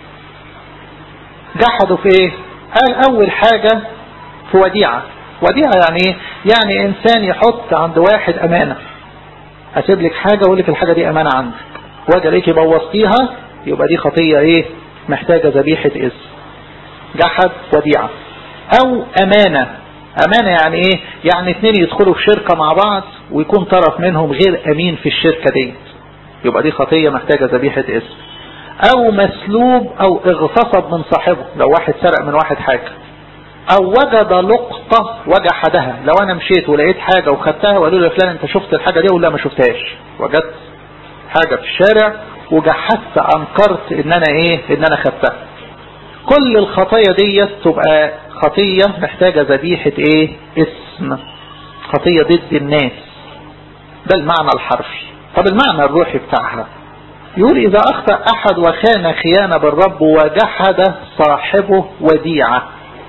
جحده في ايه قال اول حاجة في وديعة وديعة يعني ايه يعني انسان يحط عند واحد امانة اسيب لك حاجة واقول لك الحاجة دي امانة عندك واجي عليك بوظتيها يبقى دي خطية ايه محتاجة ذبيحة اسم جحد وديعة او امانة امانة يعني ايه يعني اتنين يدخلوا في شركة مع بعض ويكون طرف منهم غير امين في الشركة دي يبقى دي خطية محتاجة ذبيحة اسم او مسلوب او اغتصب من صاحبه لو واحد سرق من واحد حاجة او وجد لقطة وجحدها لو انا مشيت ولقيت حاجة وخدتها وقالوا لي فلان انت شفت الحاجة دي ولا ما شفتهاش وجدت حاجة في الشارع وجحدت انكرت ان انا ايه ان انا خدتها كل الخطايا دي تبقى خطية محتاجة ذبيحة ايه اسم خطية ضد الناس ده المعنى الحرفي طب المعنى الروحي بتاعها يقول اذا اخطأ احد وخان خيانة بالرب وجحد صاحبه وديعة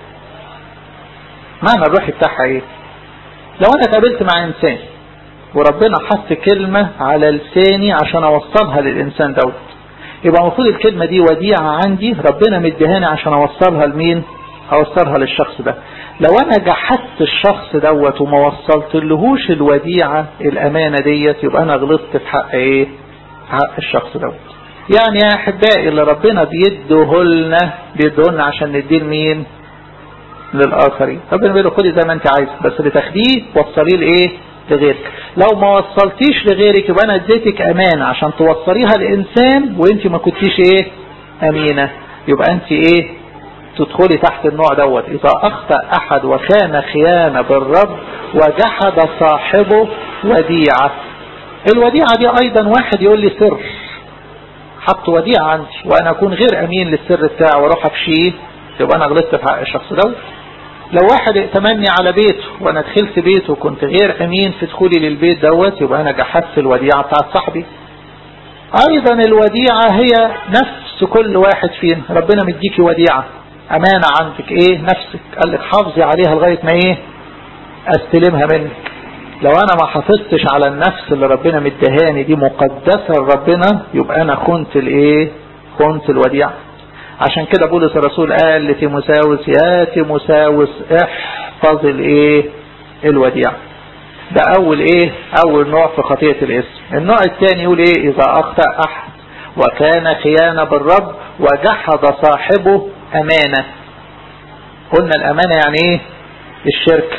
معنى الروحي بتاعها ايه لو انا اتقابلت مع انسان وربنا حط كلمة على لساني عشان اوصلها للانسان دوت يبقى المفروض الكلمة دي وديعة عندي ربنا مديهاني عشان اوصلها لمين اوصلها للشخص ده لو انا جحدت الشخص دوت وما وصلت لهوش الوديعة الامانة ديت يبقى انا غلطت في حق ايه في حق الشخص دوت يعني يا احبائي اللي ربنا بيديه لنا بيديه لنا عشان نديه لمين للاخرين ربنا بيقول له خدي زي ما انت عايز بس اللي تاخديه وصليه لايه لغيرك لو ما وصلتيش لغيرك يبقى انا اديتك امانه عشان توصليها لانسان وانت ما كنتيش ايه امينه يبقى انت ايه تدخلي تحت النوع دوت اذا اخطا احد وكان خيانه بالرب وجحد صاحبه وديعه الوديعه دي ايضا واحد يقول لي سر حط وديعه عندي وانا اكون غير امين للسر بتاعه واروح افشيه يبقى انا غلطت في حق الشخص دوت لو واحد ائتمني على بيته وانا دخلت بيته وكنت غير امين في دخولي للبيت دوت يبقى انا جحدت الوديعة بتاعت صاحبي ايضا الوديعة هي نفس كل واحد فينا ربنا مديكي وديعة امانة عندك ايه نفسك قال لك حافظي عليها لغاية ما ايه استلمها منك لو انا ما حافظتش على النفس اللي ربنا مدهاني دي مقدسة لربنا يبقى انا خنت الايه خنت الوديعة عشان كده بولس الرسول قال لتيموساوس يا تيموساوس احفظ الايه الوديعة ده اول ايه اول نوع في خطية الاسم النوع الثاني يقول ايه اذا اخطأ احد وكان خيانة بالرب وجحد صاحبه امانة قلنا الامانة يعني ايه الشركة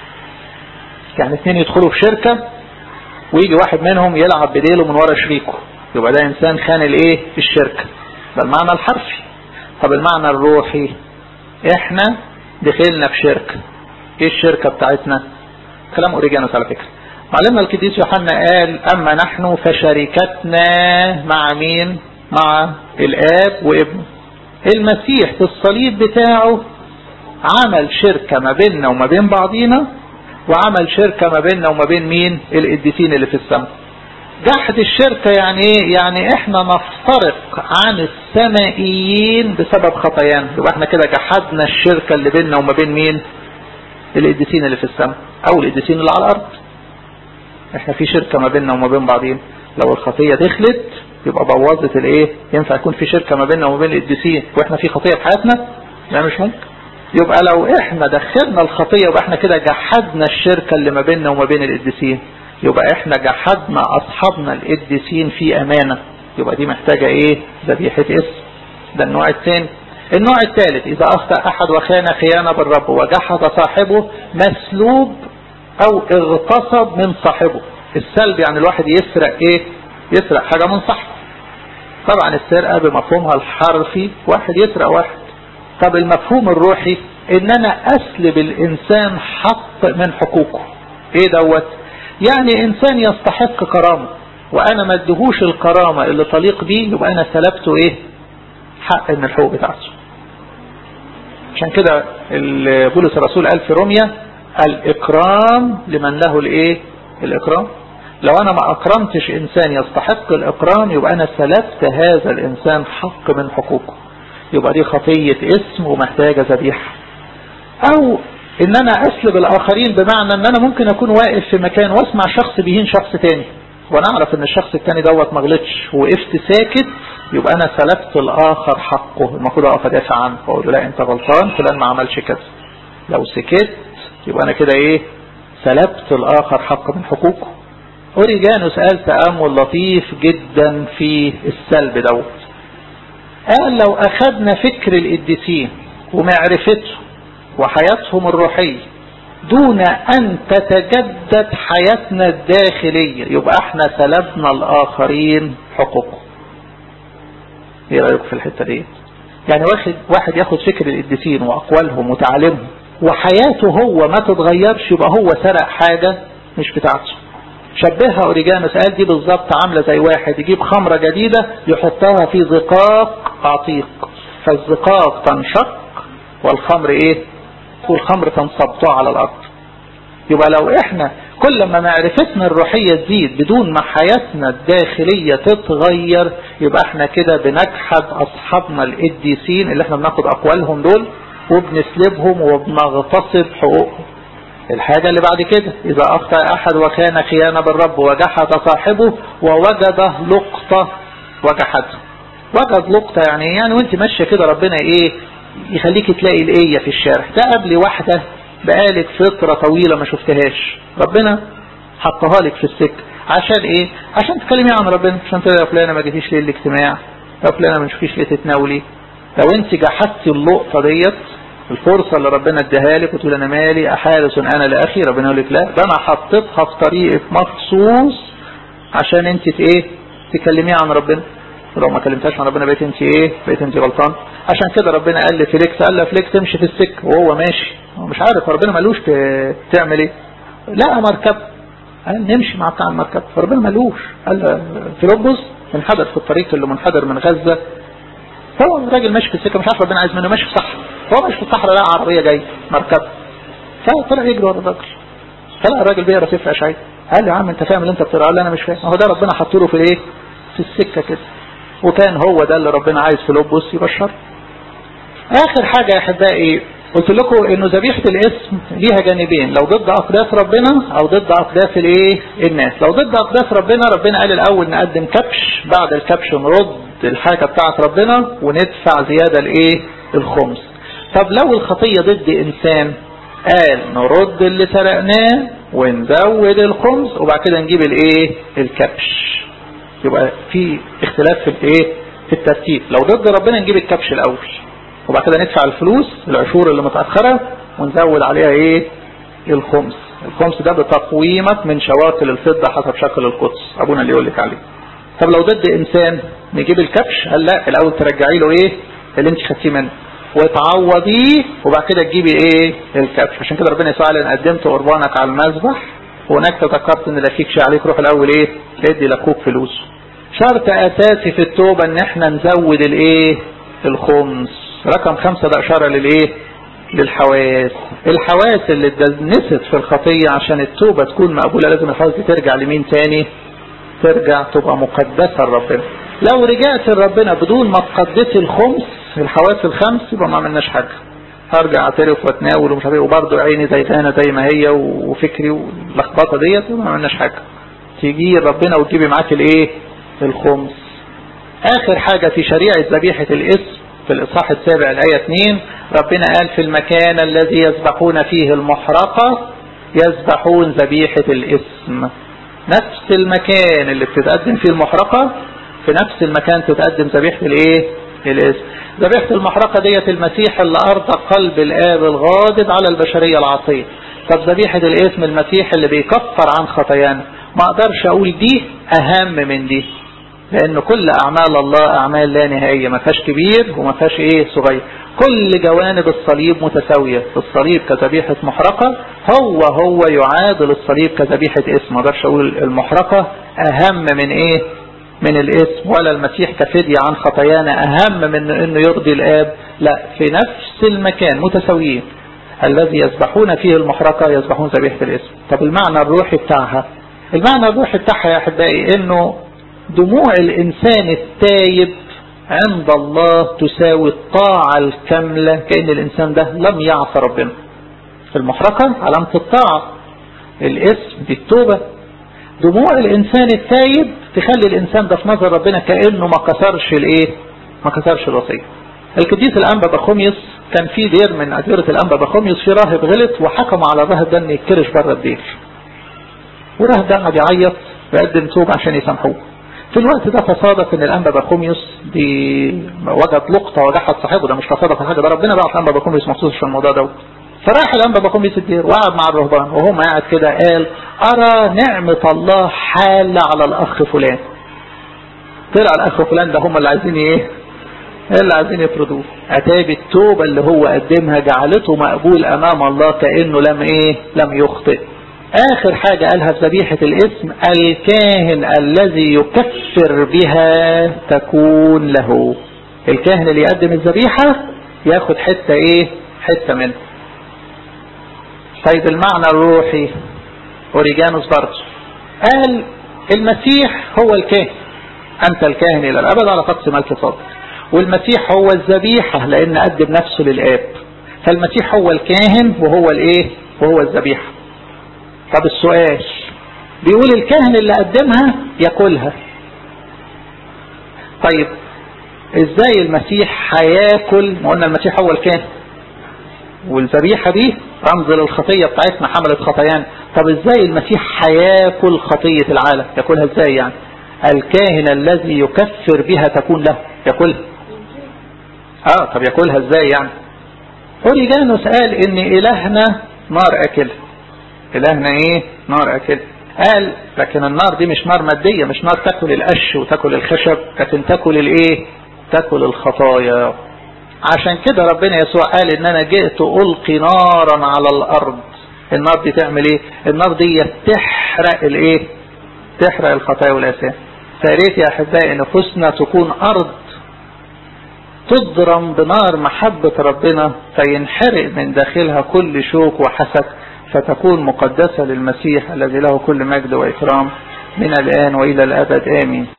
يعني اثنين يدخلوا في شركة ويجي واحد منهم يلعب بديله من ورا شريكه يبقى ده انسان خان الايه الشركة ده المعنى الحرفي طب المعنى الروحي احنا دخلنا في شركة ايه الشركة بتاعتنا كلام اوريجانوس على فكرة معلمنا القديس يوحنا قال اما نحن فشركتنا مع مين مع الاب وابنه المسيح في الصليب بتاعه عمل شركة ما بيننا وما بين بعضينا وعمل شركة ما بيننا وما بين مين القديسين اللي في السماء جحد الشركة يعني ايه يعني احنا نفترق عن السمائيين بسبب خطايانا يبقى احنا كده جحدنا الشركة اللي بيننا وما بين مين القديسين اللي في السماء او القديسين اللي على الارض احنا في شركة ما بيننا وما بين بعضين لو الخطية دخلت يبقى بوظت الايه ينفع يكون في شركة ما بيننا وما بين القديسين واحنا في خطية في حياتنا لا مش ممكن يبقى لو احنا دخلنا الخطية يبقى احنا كده جحدنا الشركة اللي ما بيننا وما بين القديسين يبقى احنا جحدنا اصحابنا القديسين في امانة يبقى دي محتاجة ايه ذبيحة اسم ده النوع الثاني النوع الثالث اذا اخطأ احد وخان خيانة بالرب وجحد صاحبه مسلوب او اغتصب من صاحبه السلب يعني الواحد يسرق ايه يسرق حاجة من صاحبه طبعا السرقة بمفهومها الحرفي واحد يسرق واحد طب المفهوم الروحي ان انا اسلب الانسان حق من حقوقه ايه دوت يعني انسان يستحق كرامة وانا ما ادهوش الكرامة اللي تليق بيه يبقى انا سلبته ايه حق من الحقوق بتاعته عشان كده بولس الرسول قال في روميا الاكرام لمن له الايه الاكرام لو انا ما اكرمتش انسان يستحق الاكرام يبقى انا سلبت هذا الانسان حق من حقوقه يبقى دي خطية اسم ومحتاجة ذبيحة او ان انا اسلب الاخرين بمعنى ان انا ممكن اكون واقف في مكان واسمع شخص بيهين شخص تاني وانا اعرف ان الشخص التاني دوت ما غلطش وقفت ساكت يبقى انا سلبت الاخر حقه المفروض اقف ادافع عنه واقول له لا انت غلطان فلان ما عملش كذا لو سكت يبقى انا كده ايه سلبت الاخر حق من حقوقه اوريجانوس قال تامل لطيف جدا في السلب دوت قال لو اخذنا فكر القديسين ومعرفته وحياتهم الروحية دون ان تتجدد حياتنا الداخلية يبقى احنا سلبنا الاخرين حقوقهم ايه رأيكم في الحتة دي يعني واحد, واحد ياخد فكر القديسين واقوالهم وتعليمهم وحياته هو ما تتغيرش يبقى هو سرق حاجة مش بتاعته شبهها اوريجانوس قال دي بالظبط عاملة زي واحد يجيب خمرة جديدة يحطها في زقاق عتيق فالزقاق تنشق والخمر ايه والخمر تنصبطه على الارض يبقى لو احنا كل ما معرفتنا الروحية تزيد بدون ما حياتنا الداخلية تتغير يبقى احنا كده بنجحد اصحابنا القديسين اللي احنا بناخد اقوالهم دول وبنسلبهم وبنغتصب حقوقهم الحاجة اللي بعد كده إذا أخطأ أحد وكان خيانة بالرب وجحد صاحبه ووجده لقطة وجحده وجد لقطة يعني يعني وانت ماشية كده ربنا ايه يخليك تلاقي الآية في الشارع تقابلي واحدة بقالك فترة طويلة ما شفتهاش ربنا حطها لك في السكة عشان ايه عشان تكلمي عن ربنا عشان تقولي يا فلانة ما جيتيش ليه الاجتماع يا فلانة ما نشوفيش ليه تتناولي لو انت جحدتي اللقطة ديت الفرصة اللي ربنا اداها لك وتقول انا مالي احارس انا لاخي ربنا يقول لك لا ده انا حطيتها في طريقك مخصوص عشان انت ايه تكلميه عن ربنا ولو ما كلمتهاش عن ربنا بقيت انت ايه بقيت انت غلطان عشان كده ربنا قال لفليكس قال لفليكس تمشي في السكه وهو ماشي هو مش عارف ربنا مالوش تعمل ايه لا مركب قال نمشي مع بتاع المركب فربنا مالوش قال فيلبس منحدر في الطريق اللي منحدر من غزه هو الراجل ماشي في السكه مش عارف ربنا عايز منه ماشي في صحراء هو ماشي في الصحراء لقى عربيه جايه مركب فطلع يجري ورا الراجل فلقى الراجل بيقرا سفر اشعياء قال له يا عم انت فاهم اللي انت بتقراه قال انا مش فاهم هو ده ربنا حط له في الايه في السكه كده وكان هو ده اللي ربنا عايز في لبس يبشر اخر حاجه يا احبائي قلت لكم انه ذبيحه الاسم ليها جانبين لو ضد اقداس ربنا او ضد اقداس الايه الناس لو ضد اقداس ربنا ربنا قال الاول نقدم كبش بعد الكبش نرد الحاجة بتاعت ربنا وندفع زيادة الايه الخمس طب لو الخطية ضد انسان قال نرد اللي سرقناه ونزود الخمس وبعد كده نجيب الايه الكبش يبقى في اختلاف في الايه في الترتيب لو ضد ربنا نجيب الكبش الاول وبعد كده ندفع الفلوس العشور اللي متأخرة ونزود عليها ايه الخمس الخمس ده بتقويمك من شواكل الفضة حسب شكل القدس ابونا اللي يقول لك عليه طب لو ضد انسان نجيب الكبش قال لا الاول ترجعي له ايه اللي انت خدتيه منه وتعوضيه وبعد كده تجيبي ايه الكبش عشان كده ربنا يسوع ان قدمت قربانك على المذبح وهناك تذكرت ان لا فيك شيء عليك روح الاول ايه ادي لاخوك فلوس شرط اساسي في التوبه ان احنا نزود الايه الخمس رقم خمسة ده اشاره للايه للحواس الحواس اللي اتدنست في الخطية عشان التوبة تكون مقبولة لازم الحواس دي ترجع لمين تاني ترجع تبقى مقدسة لربنا لو رجعت لربنا بدون ما تقدسي الخمس الحواس الخمس يبقى ما عملناش حاجة هرجع اعترف واتناول ومش عارف وبرضه عيني زي غانا زي ما هي وفكري واللخبطه ديت ما عملناش حاجه تيجي ربنا وتجيبي معاك الايه الخمس اخر حاجه في شريعه ذبيحه الاسم في الاصحاح السابع الايه 2 ربنا قال في المكان الذي يذبحون فيه المحرقه يذبحون ذبيحه الاسم نفس المكان اللي بتتقدم فيه المحرقه في نفس المكان تتقدم ذبيحه الايه الاسم ذبيحة المحرقة ديت المسيح اللي أرضى قلب الآب الغاضب على البشرية العاصية طب ذبيحة الاسم المسيح اللي بيكفر عن خطايانا ما أقدرش أقول دي أهم من دي لأن كل أعمال الله أعمال لا نهائية ما فيهاش كبير وما فيهاش إيه صغير كل جوانب الصليب متساوية الصليب كذبيحة محرقة هو هو يعادل الصليب كذبيحة اسم ما أقدرش أقول المحرقة أهم من إيه من الاسم ولا المسيح كفدية عن خطايانا أهم من أنه يرضي الآب لا في نفس المكان متساويين الذي يذبحون فيه المحرقة يذبحون ذبيحة الاسم طب المعنى الروحي بتاعها المعنى الروحي بتاعها يا أحبائي أنه دموع الإنسان التايب عند الله تساوي الطاعة الكاملة كأن الإنسان ده لم يعصى ربنا المحرقة علامة الطاعة الاسم دي التوبة دموع الإنسان التايب تخلي الإنسان ده في نظر ربنا كأنه ما كسرش الإيه ما كسرش الوصية القديس الأنبا بخوميوس كان في دير من أديرة الأنبا بخوميوس في راهب غلط وحكم على الراهب ده إنه يتكرش بره الدير والراهب ده قعد يعيط ويقدم توب عشان يسامحوه في الوقت ده تصادف ان الانبا بخوميوس دي وجد لقطه وجحد صاحبه ده مش تصادف حاجه ده ربنا بعت الانبا بخوميوس مخصوص في الموضوع ده فراح الانبا بخوميوس الدير وقعد مع الرهبان وهم قاعد كده قال ارى نعمه الله حاله على الاخ فلان طلع الاخ فلان ده هم اللي عايزين ايه اللي عايزين يفرضوه اتاب التوبه اللي هو قدمها جعلته مقبول امام الله كانه لم ايه لم يخطئ اخر حاجة قالها في ذبيحة الاسم الكاهن الذي يكفر بها تكون له الكاهن اللي يقدم الذبيحة ياخد حتة ايه حتة منه طيب المعنى الروحي اوريجانوس برضه قال المسيح هو الكاهن انت الكاهن الى الابد على قدس ملك صادق والمسيح هو الذبيحة لان قدم نفسه للاب فالمسيح هو الكاهن وهو الايه وهو الذبيحه طب السؤال بيقول الكاهن اللي قدمها ياكلها طيب ازاي المسيح هياكل ما قلنا المسيح هو الكاهن والذبيحة دي رمز للخطية بتاعتنا حملت خطايان طب ازاي المسيح هياكل خطية العالم ياكلها ازاي يعني الكاهن الذي يكفر بها تكون له ياكلها اه طب ياكلها ازاي يعني اوريجانوس قال ان الهنا نار اكلها إلهنا إيه نار أكل قال لكن النار دي مش نار مادية مش نار تاكل القش وتاكل الخشب لكن تاكل الإيه تاكل الخطايا عشان كده ربنا يسوع قال إن أنا جئت ألقي نارا على الأرض النار دي تعمل إيه النار دي تحرق الإيه تحرق الخطايا والأسام فياريت يا أحبائي نفوسنا تكون أرض تضرم بنار محبة ربنا فينحرق من داخلها كل شوك وحسد فتكون مقدسة للمسيح الذي له كل مجد وإكرام من الآن وإلى الأبد آمين